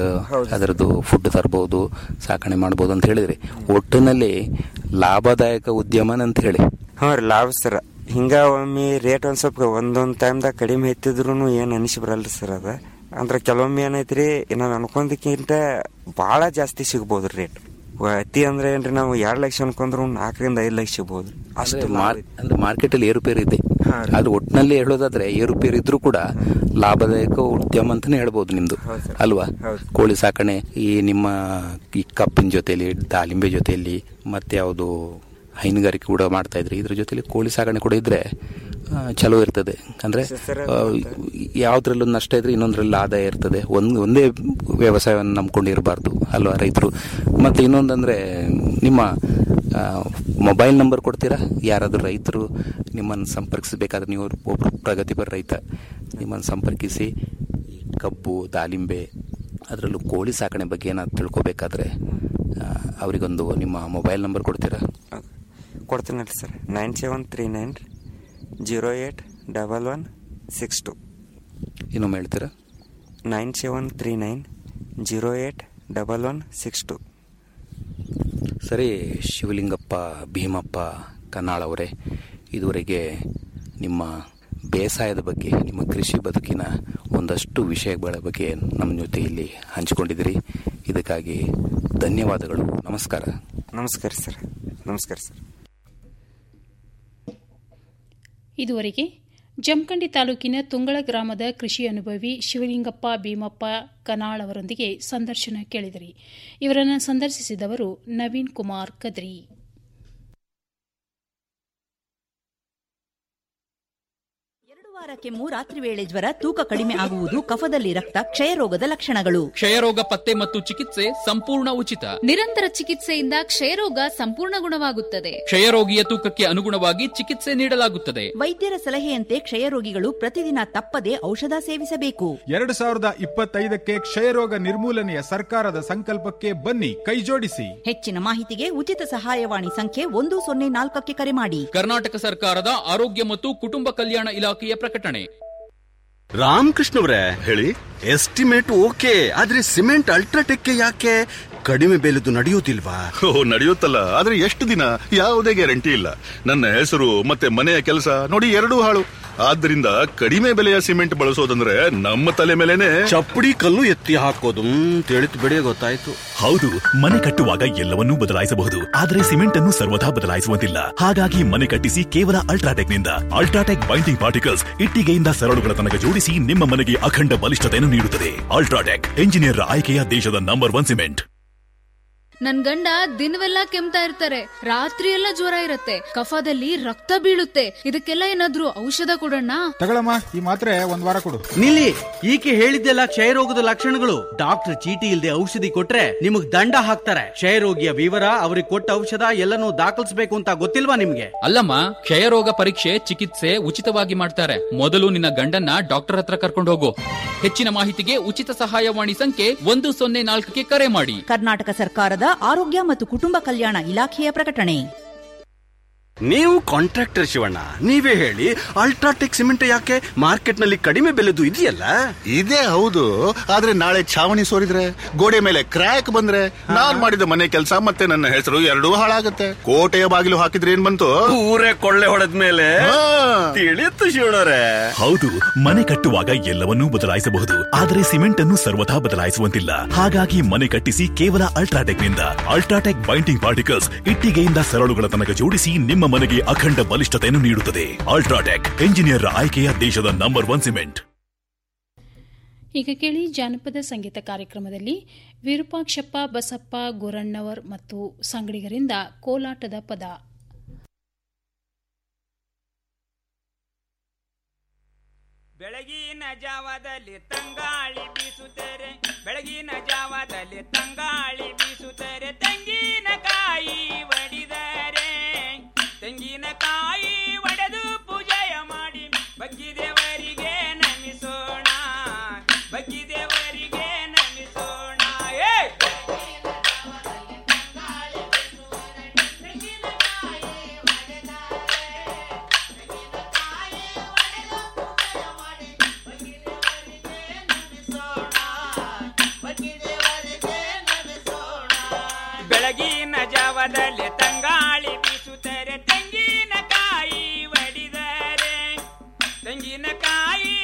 ಅದರದ್ದು ಫುಡ್ ತರ್ಬೋದು ಸಾಕಣೆ ಮಾಡ್ಬೋದು ಅಂತ ಹೇಳಿದ್ರಿ ಒಟ್ಟಿನಲ್ಲಿ ಲಾಭದಾಯಕ ಉದ್ಯಮ ಅಂತ ಹೇಳಿ ಹಾಂ ರೀ ಲಾಭ ಸರ್ ಹಿಂಗ ಒಮ್ಮೆ ರೇಟ್ ಒಂದು ಸ್ವಲ್ಪ ಒಂದೊಂದು ಟೈಮ್ದಾಗ ಕಡಿಮೆ ಎತ್ತಿದ್ರು ಏನು ಅನಿಸಿ ಬರಲ್ರಿ ಸರ್ ಅದ ಅಂದ್ರೆ ಕೆಲವೊಮ್ಮೆ ಏನೈತ್ರಿ ನಾವು ಅನ್ಕೊಂಡಕ್ಕಿಂತ ಭಾಳ ಜಾಸ್ತಿ ಸಿಗ್ಬೋದು ರೇಟ್ ಅತಿ ಅಂದ್ರೆ ಏನ್ರಿ ನಾವು ಎರಡು ಲಕ್ಷ ಅನ್ಕೊಂಡ್ರು ನಾಲ್ಕರಿಂದ ಐದು ಲಕ್ಷ ಸಿಗ್ಬೋದು ಅಷ್ಟು ಅಂದ್ರೆ ಲಾಭ ಮಾರ್- ಅಂದ್ರೆ ಮಾರ್ಕೆಟಲ್ಲಿ ಏರುಪೇರು ಇದೆ ಆದ್ರೆ ಒಟ್ಟಿನಲ್ಲಿ ಹೇಳೋದಾದ್ರೆ ಏರುಪೇರು ಇದ್ರೂ ಕೂಡ ಲಾಭದಾಯಕ ಉದ್ಯಮ ಅಂತಾನೆ ಹೇಳ್ಬೋದು ನಿಮ್ದು ಅಲ್ವಾ ಕೋಳಿ ಸಾಕಣೆ ಈ ನಿಮ್ಮ ಈ ಕಪ್ಪಿನ ಜೊತೆಲಿ ದಾಳಿಂಬೆ ಜೊತೆಯಲ್ಲಿ ಮತ್ತೆ ಯಾವುದು ಹೈನುಗಾರಿಕೆ ಕೂಡ ಮಾಡ್ತಾ ಇದ್ರಿ ಇದ್ರ ಜೊತೆಲಿ ಕೋಳಿ ಸಾಕಣೆ ಕೂಡ ಇದ್ರೆ ಆ, ಚಲೋ ಇರ್ತದೆ ಅಂದ್ರೆ ಆ, ಯಾವ್ದ್ರಲ್ಲೂ ನಷ್ಟ ಇದ್ರೆ ಇನ್ನೊಂದ್ರಲ್ಲಿ ಆದಾಯ ಇರ್ತದೆ ಒಂದ್ ಒಂದೇ ವ್ಯವಸಾಯವನ್ನು ನಂಬ್ಕೊಂಡು ಇರಬಾರ್ದು ಅಲ್ವಾ ರೈತರು ಮತ್ತೆ ಇನ್ನೊಂದಂದ್ರೆ ನಿಮ್ಮ ಆ, ಮೊಬೈಲ್ ನಂಬರ್ ಕೊಡ್ತೀರಾ ಯಾರಾದರೂ ರೈತರು ನಿಮ್ಮನ್ನು ಸಂಪರ್ಕಿಸಬೇಕಾದ್ರೆ ನೀವು ಒಬ್ಬರು ಪ್ರಗತಿಪರ ರೈತ ನಿಮ್ಮನ್ನು ಸಂಪರ್ಕಿಸಿ ಈ ಕಬ್ಬು ದಾಳಿಂಬೆ ಅದರಲ್ಲೂ ಕೋಳಿ ಸಾಕಣೆ ಬಗ್ಗೆ ಏನಾದ್ರು ತಿಳ್ಕೊಬೇಕಾದ್ರೆ ಆ, ಅವರಿಗೊಂದು ನಿಮ್ಮ ಮೊಬೈಲ್ ನಂಬರ್ ಕೊಡ್ತೀರಾ ಕೊಡ್ತೀನಿ sir nine seven three nine zero eight double one six two ಇನ್ನೊಮ್ಮೆ ಹೇಳ್ತೀರಾ nine seven three nine zero eight double one six two ಸರಿ ಶಿವಲಿಂಗಪ್ಪ ಭೀಮಪ್ಪ ಕನ್ನಾಳ್ ಅವರೇ ಇದುವರೆಗೆ ನಿಮ್ಮ ಬೇಸಾಯದ ಬಗ್ಗೆ ನಿಮ್ಮ ಕೃಷಿ ಬದುಕಿನ ಒಂದಷ್ಟು ವಿಷಯಗಳ ಬಗ್ಗೆ ನಮ್ಮ ಜೊತೆ ಇಲ್ಲಿ ಹಂಚಿಕೊಂಡಿದ್ದೀರಿ ಇದಕ್ಕಾಗಿ ಧನ್ಯವಾದಗಳು ನಮಸ್ಕಾರ ನಮಸ್ಕಾರ ಸರ್ ನಮಸ್ಕಾರ ಸರ್ ಇದುವರೆಗೆ ಜಮಖಂಡಿ ತಾಲೂಕಿನ ತುಂಗಳ ಗ್ರಾಮದ ಕೃಷಿ ಅನುಭವಿ ಶಿವಲಿಂಗಪ್ಪ ಭೀಮಪ್ಪ ಕನಾಳ್ ಅವರೊಂದಿಗೆ ಸಂದರ್ಶನ ಕೇಳಿದಿರಿ ಇವರನ್ನು ಸಂದರ್ಶಿಸಿದವರು ನವೀನ್ ಕುಮಾರ್ ಕದ್ರಿ ಎರಡು ವಾರ ಕೆಮ್ಮು ರಾತ್ರಿ ವೇಳೆ ಜ್ವರ ತೂಕ ಕಡಿಮೆ ಆಗುವುದು ಕಫದಲ್ಲಿ ರಕ್ತ ಕ್ಷಯರೋಗದ ಲಕ್ಷಣಗಳು ಕ್ಷಯರೋಗ ಪತ್ತೆ ಮತ್ತು ಚಿಕಿತ್ಸೆ ಸಂಪೂರ್ಣ ಉಚಿತ ನಿರಂತರ ಚಿಕಿತ್ಸೆಯಿಂದ ಕ್ಷಯರೋಗ ಸಂಪೂರ್ಣ ಗುಣವಾಗುತ್ತದೆ ಕ್ಷಯರೋಗಿಯ ತೂಕಕ್ಕೆ ಅನುಗುಣವಾಗಿ ಚಿಕಿತ್ಸೆ ನೀಡಲಾಗುತ್ತದೆ ವೈದ್ಯರ ಸಲಹೆಯಂತೆ ಕ್ಷಯರೋಗಿಗಳು ಪ್ರತಿದಿನ ತಪ್ಪದೆ ಔಷಧ ಸೇವಿಸಬೇಕು ಎರಡು ಸಾವಿರದ ಇಪ್ಪತ್ತೈದಕ್ಕೆ ಕ್ಷಯರೋಗ ನಿರ್ಮೂಲನೆಯ ಸರ್ಕಾರದ ಸಂಕಲ್ಪಕ್ಕೆ ಬನ್ನಿ ಕೈಜೋಡಿಸಿ ಹೆಚ್ಚಿನ ಮಾಹಿತಿಗೆ ಉಚಿತ ಸಹಾಯವಾಣಿ ಸಂಖ್ಯೆ ಒಂದು ಸೊನ್ನೆ ನಾಲ್ಕಕ್ಕೆ ಕರೆ ಮಾಡಿ ಕರ್ನಾಟಕ ಸರ್ಕಾರದ ಆರೋಗ್ಯ ಮತ್ತು ಕುಟುಂಬ ಕಲ್ಯಾಣ ಇಲಾಖೆಯ ಪ್ರಕಟಣೆ ರಾಮಕೃಷ್ಣವ್ರೆ ಹೇಳಿ ಎಸ್ಟಿಮೇಟ್ ಓಕೆ ಆದ್ರೆ ಸಿಮೆಂಟ್ ಅಲ್ಟ್ರಾಟೆಕ್ ಯಾಕೆ ಕಡಿಮೆ ಬೆಲೆದು ನಡೆಯುವುದಿಲ್ವಾ ಓ ನಡೆಯುತ್ತಲ್ಲ ಆದ್ರೆ ಎಷ್ಟು ದಿನ ಯಾವುದೇ ಗ್ಯಾರಂಟಿ ಇಲ್ಲ ನನ್ನ ಹೆಸರು ಮತ್ತೆ ಮನೆಯ ಕೆಲಸ ನೋಡಿ ಎರಡೂ ಹಾಳು ಆದ್ರಿಂದ ಕಡಿಮೆ ಬೆಲೆಯ ಸಿಮೆಂಟ್ ಬಳಸೋದಂದ್ರೆ ನಮ್ಮ ತಲೆ ಮೇಲೆನೆ ಚಪ್ಪಡಿ ಕಲ್ಲು ಎತ್ತಿ ಹಾಕೋದು ತಿಳಿತು ಬಿಡಿ ಗೊತ್ತಾಯ್ತು ಹೌದು ಮನೆ ಕಟ್ಟುವಾಗ ಎಲ್ಲವನ್ನೂ ಬದಲಾಯಿಸಬಹುದು ಆದರೆ ಸಿಮೆಂಟ್ ಅನ್ನು ಸರ್ವದಾ ಬದಲಾಯಿಸುವಂತಿಲ್ಲ ಹಾಗಾಗಿ ಮನೆ ಕಟ್ಟಿಸಿ ಕೇವಲ ಅಲ್ಟ್ರಾಟೆಕ್ ನಿಂದ ಅಲ್ಟ್ರಾಟೆಕ್ ಬೈಂಡಿಂಗ್ ಪಾರ್ಟಿಕಲ್ಸ್ ಇಟ್ಟಿಗೆಯಿಂದ ಸರಳುಗಳ ತನಕ ಜೋಡಿಸಿ ನಿಮ್ಮ ಮನೆಗೆ ಅಖಂಡ ಬಲಿಷ್ಠತೆಯನ್ನು ನೀಡುತ್ತದೆ ಅಲ್ಟ್ರಾಟೆಕ್ ಎಂಜಿನಿಯರ್ ಆಯ್ಕೆಯ ದೇಶದ ನಂಬರ್ ಒನ್ ಸಿಮೆಂಟ್ ನನ್ ಗಂಡ ದಿನವೆಲ್ಲ ಕೆಮ್ತಾ ಇರ್ತಾರೆ ರಾತ್ರಿ ಎಲ್ಲ ಜ್ವರ ಇರತ್ತೆ ಕಫದಲ್ಲಿ ರಕ್ತ ಬೀಳುತ್ತೆ ಇದಕ್ಕೆಲ್ಲ ಏನಾದ್ರೂ ಔಷಧ ಕೊಡೋಣ ತಗೊಳಮ್ಮ ಈ ಮಾತ್ರೆ ಒಂದ್ ವಾರ ಕೊಡು ನಿಲ್ಲಿ ಈಕೆ ಹೇಳಿದ್ದೆಲ್ಲ ಕ್ಷಯರೋಗದ ಲಕ್ಷಣಗಳು ಡಾಕ್ಟರ್ ಚೀಟಿ ಇಲ್ಲದೆ ಔಷಧಿ ಕೊಟ್ರೆ ನಿಮಗ್ ದಂಡ ಹಾಕ್ತಾರೆ ಕ್ಷಯರೋಗಿಯ ವಿವರ ಅವ್ರಿಗೆ ಕೊಟ್ಟ ಔಷಧ ಎಲ್ಲನೂ ದಾಖಲಿಸಬೇಕು ಅಂತ ಗೊತ್ತಿಲ್ವಾ ನಿಮ್ಗೆ ಅಲ್ಲಮ್ಮ ಕ್ಷಯರೋಗ ಪರೀಕ್ಷೆ ಚಿಕಿತ್ಸೆ ಉಚಿತವಾಗಿ ಮಾಡ್ತಾರೆ ಮೊದಲು ನಿನ್ನ ಗಂಡನ್ನ ಡಾಕ್ಟರ್ ಹತ್ರ ಕರ್ಕೊಂಡು ಹೋಗು ಹೆಚ್ಚಿನ ಮಾಹಿತಿಗೆ ಉಚಿತ ಸಹಾಯವಾಣಿ ಸಂಖ್ಯೆ ಒಂದು ಸೊನ್ನೆ ನಾಲ್ಕಕ್ಕೆ ಕರೆ ಮಾಡಿ ಕರ್ನಾಟಕ ಸರ್ಕಾರದ ಆರೋಗ್ಯ ಮತ್ತು ಕುಟುಂಬ ಕಲ್ಯಾಣ ಇಲಾಖೆಯ ಪ್ರಕಟಣೆ ನೀವು ಕಾಂಟ್ರಾಕ್ಟರ್ ಶಿವಣ್ಣ ನೀವೇ ಹೇಳಿ ಅಲ್ಟ್ರಾಟೆಕ್ ಸಿಮೆಂಟ್ ಯಾಕೆ ಮಾರ್ಕೆಟ್ ನಲ್ಲಿ ಕಡಿಮೆ ಬೆಲೆದು ಇದೆಯಲ್ಲ ಇದೇ ಹೌದು ಆದ್ರೆ ನಾಳೆ ಛಾವಣಿ ಸೋರಿದ್ರೆ ಗೋಡೆ ಮೇಲೆ ಕ್ರ್ಯಾಕ್ ಬಂದ್ರೆ ನಾನ್ ಮಾಡಿದ ಮನೆ ಕೆಲಸ ಮತ್ತೆ ನನ್ನ ಹೆಸರು ಎರಡೂ ಹಾಳಾಗತ್ತೆ ಕೋಟೆಯ ಬಾಗಿಲು ಹಾಕಿದ್ರೆ ಏನ್ ಬಂತು ಊರೇ ಕೊಳ್ಳೆ ಹೊಡೆದ ಮೇಲೆ ತಿಳಿಯುತ್ತು ಶಿವಣ್ಣರೇ ಹೌದು ಮನೆ ಕಟ್ಟುವಾಗ ಎಲ್ಲವನ್ನೂ ಬದಲಾಯಿಸಬಹುದು ಆದರೆ ಸಿಮೆಂಟ್ ಅನ್ನು ಸರ್ವದಾ ಬದಲಾಯಿಸುವಂತಿಲ್ಲ ಹಾಗಾಗಿ ಮನೆ ಕಟ್ಟಿಸಿ ಕೇವಲ ಅಲ್ಟ್ರಾಟೆಕ್ ನಿಂದ ಅಲ್ಟ್ರಾಟೆಕ್ ಬೈಂಡಿಂಗ್ ಪಾರ್ಟಿಕಲ್ಸ್ ಇಟ್ಟಿಗೆಯಿಂದ ಸರಳುಗಳ ತನಕ ಜೋಡಿಸಿ ನಿಮ್ಮ ಮನೆಗೆ ಅಖಂಡ ಬಲಿಷ್ಠತೆಯನ್ನು ನೀಡುತ್ತದೆ ಅಲ್ಟ್ರಾಟೆಕ್ ಎಂಜಿನಿಯರ್ ಆಯ್ಕೆಯ ದೇಶದ ನಂಬರ್ ಒನ್ ಸಿಮೆಂಟ್ ಈಗ ಕೇಳಿ ಜಾನಪದ ಸಂಗೀತ ಕಾರ್ಯಕ್ರಮದಲ್ಲಿ ವಿರೂಪಾಕ್ಷಪ್ಪ ಬಸಪ್ಪ ಗೋರಣ್ಣವರ್ ಮತ್ತು ಸಂಗಡಿಗರಿಂದ ಕೋಲಾಟದ ಪದ ಬೆಳಗಿನ ಜಾವದಲ್ಲಿ ತಂಗಾಳಿ ಬೀಸುತ್ತಾರೆ ಬೆಳಗಿನ ಜಾವದಲ್ಲಿ ತಂಗಾಳಿ ಬೀಸುತ್ತಾರೆ ತೆಂಗಿನಕಾಯಿ ಒಡಿದರೆ ತೆಂಗಿನಕಾಯಿ ಒಡೆದು ಪೂಜೆಯ ಮಾಡಿ ಬಗ್ಗಿದೇವರಿಗೆ ನಮಿಸೋಣ ಬಗ್ಗಿದೇವರಿಗೆ ನಮಿಸೋಣ ಏ ಬೆಳಗಿನ ಜಾವದಲ್ಲಿ ತಂಗಾಳಿ ಬೀಸುತ್ತಾರೆ ತೆಂಗಿನಕಾಯಿ ಒಡಿದರೆ ತೆಂಗಿನಕಾಯಿ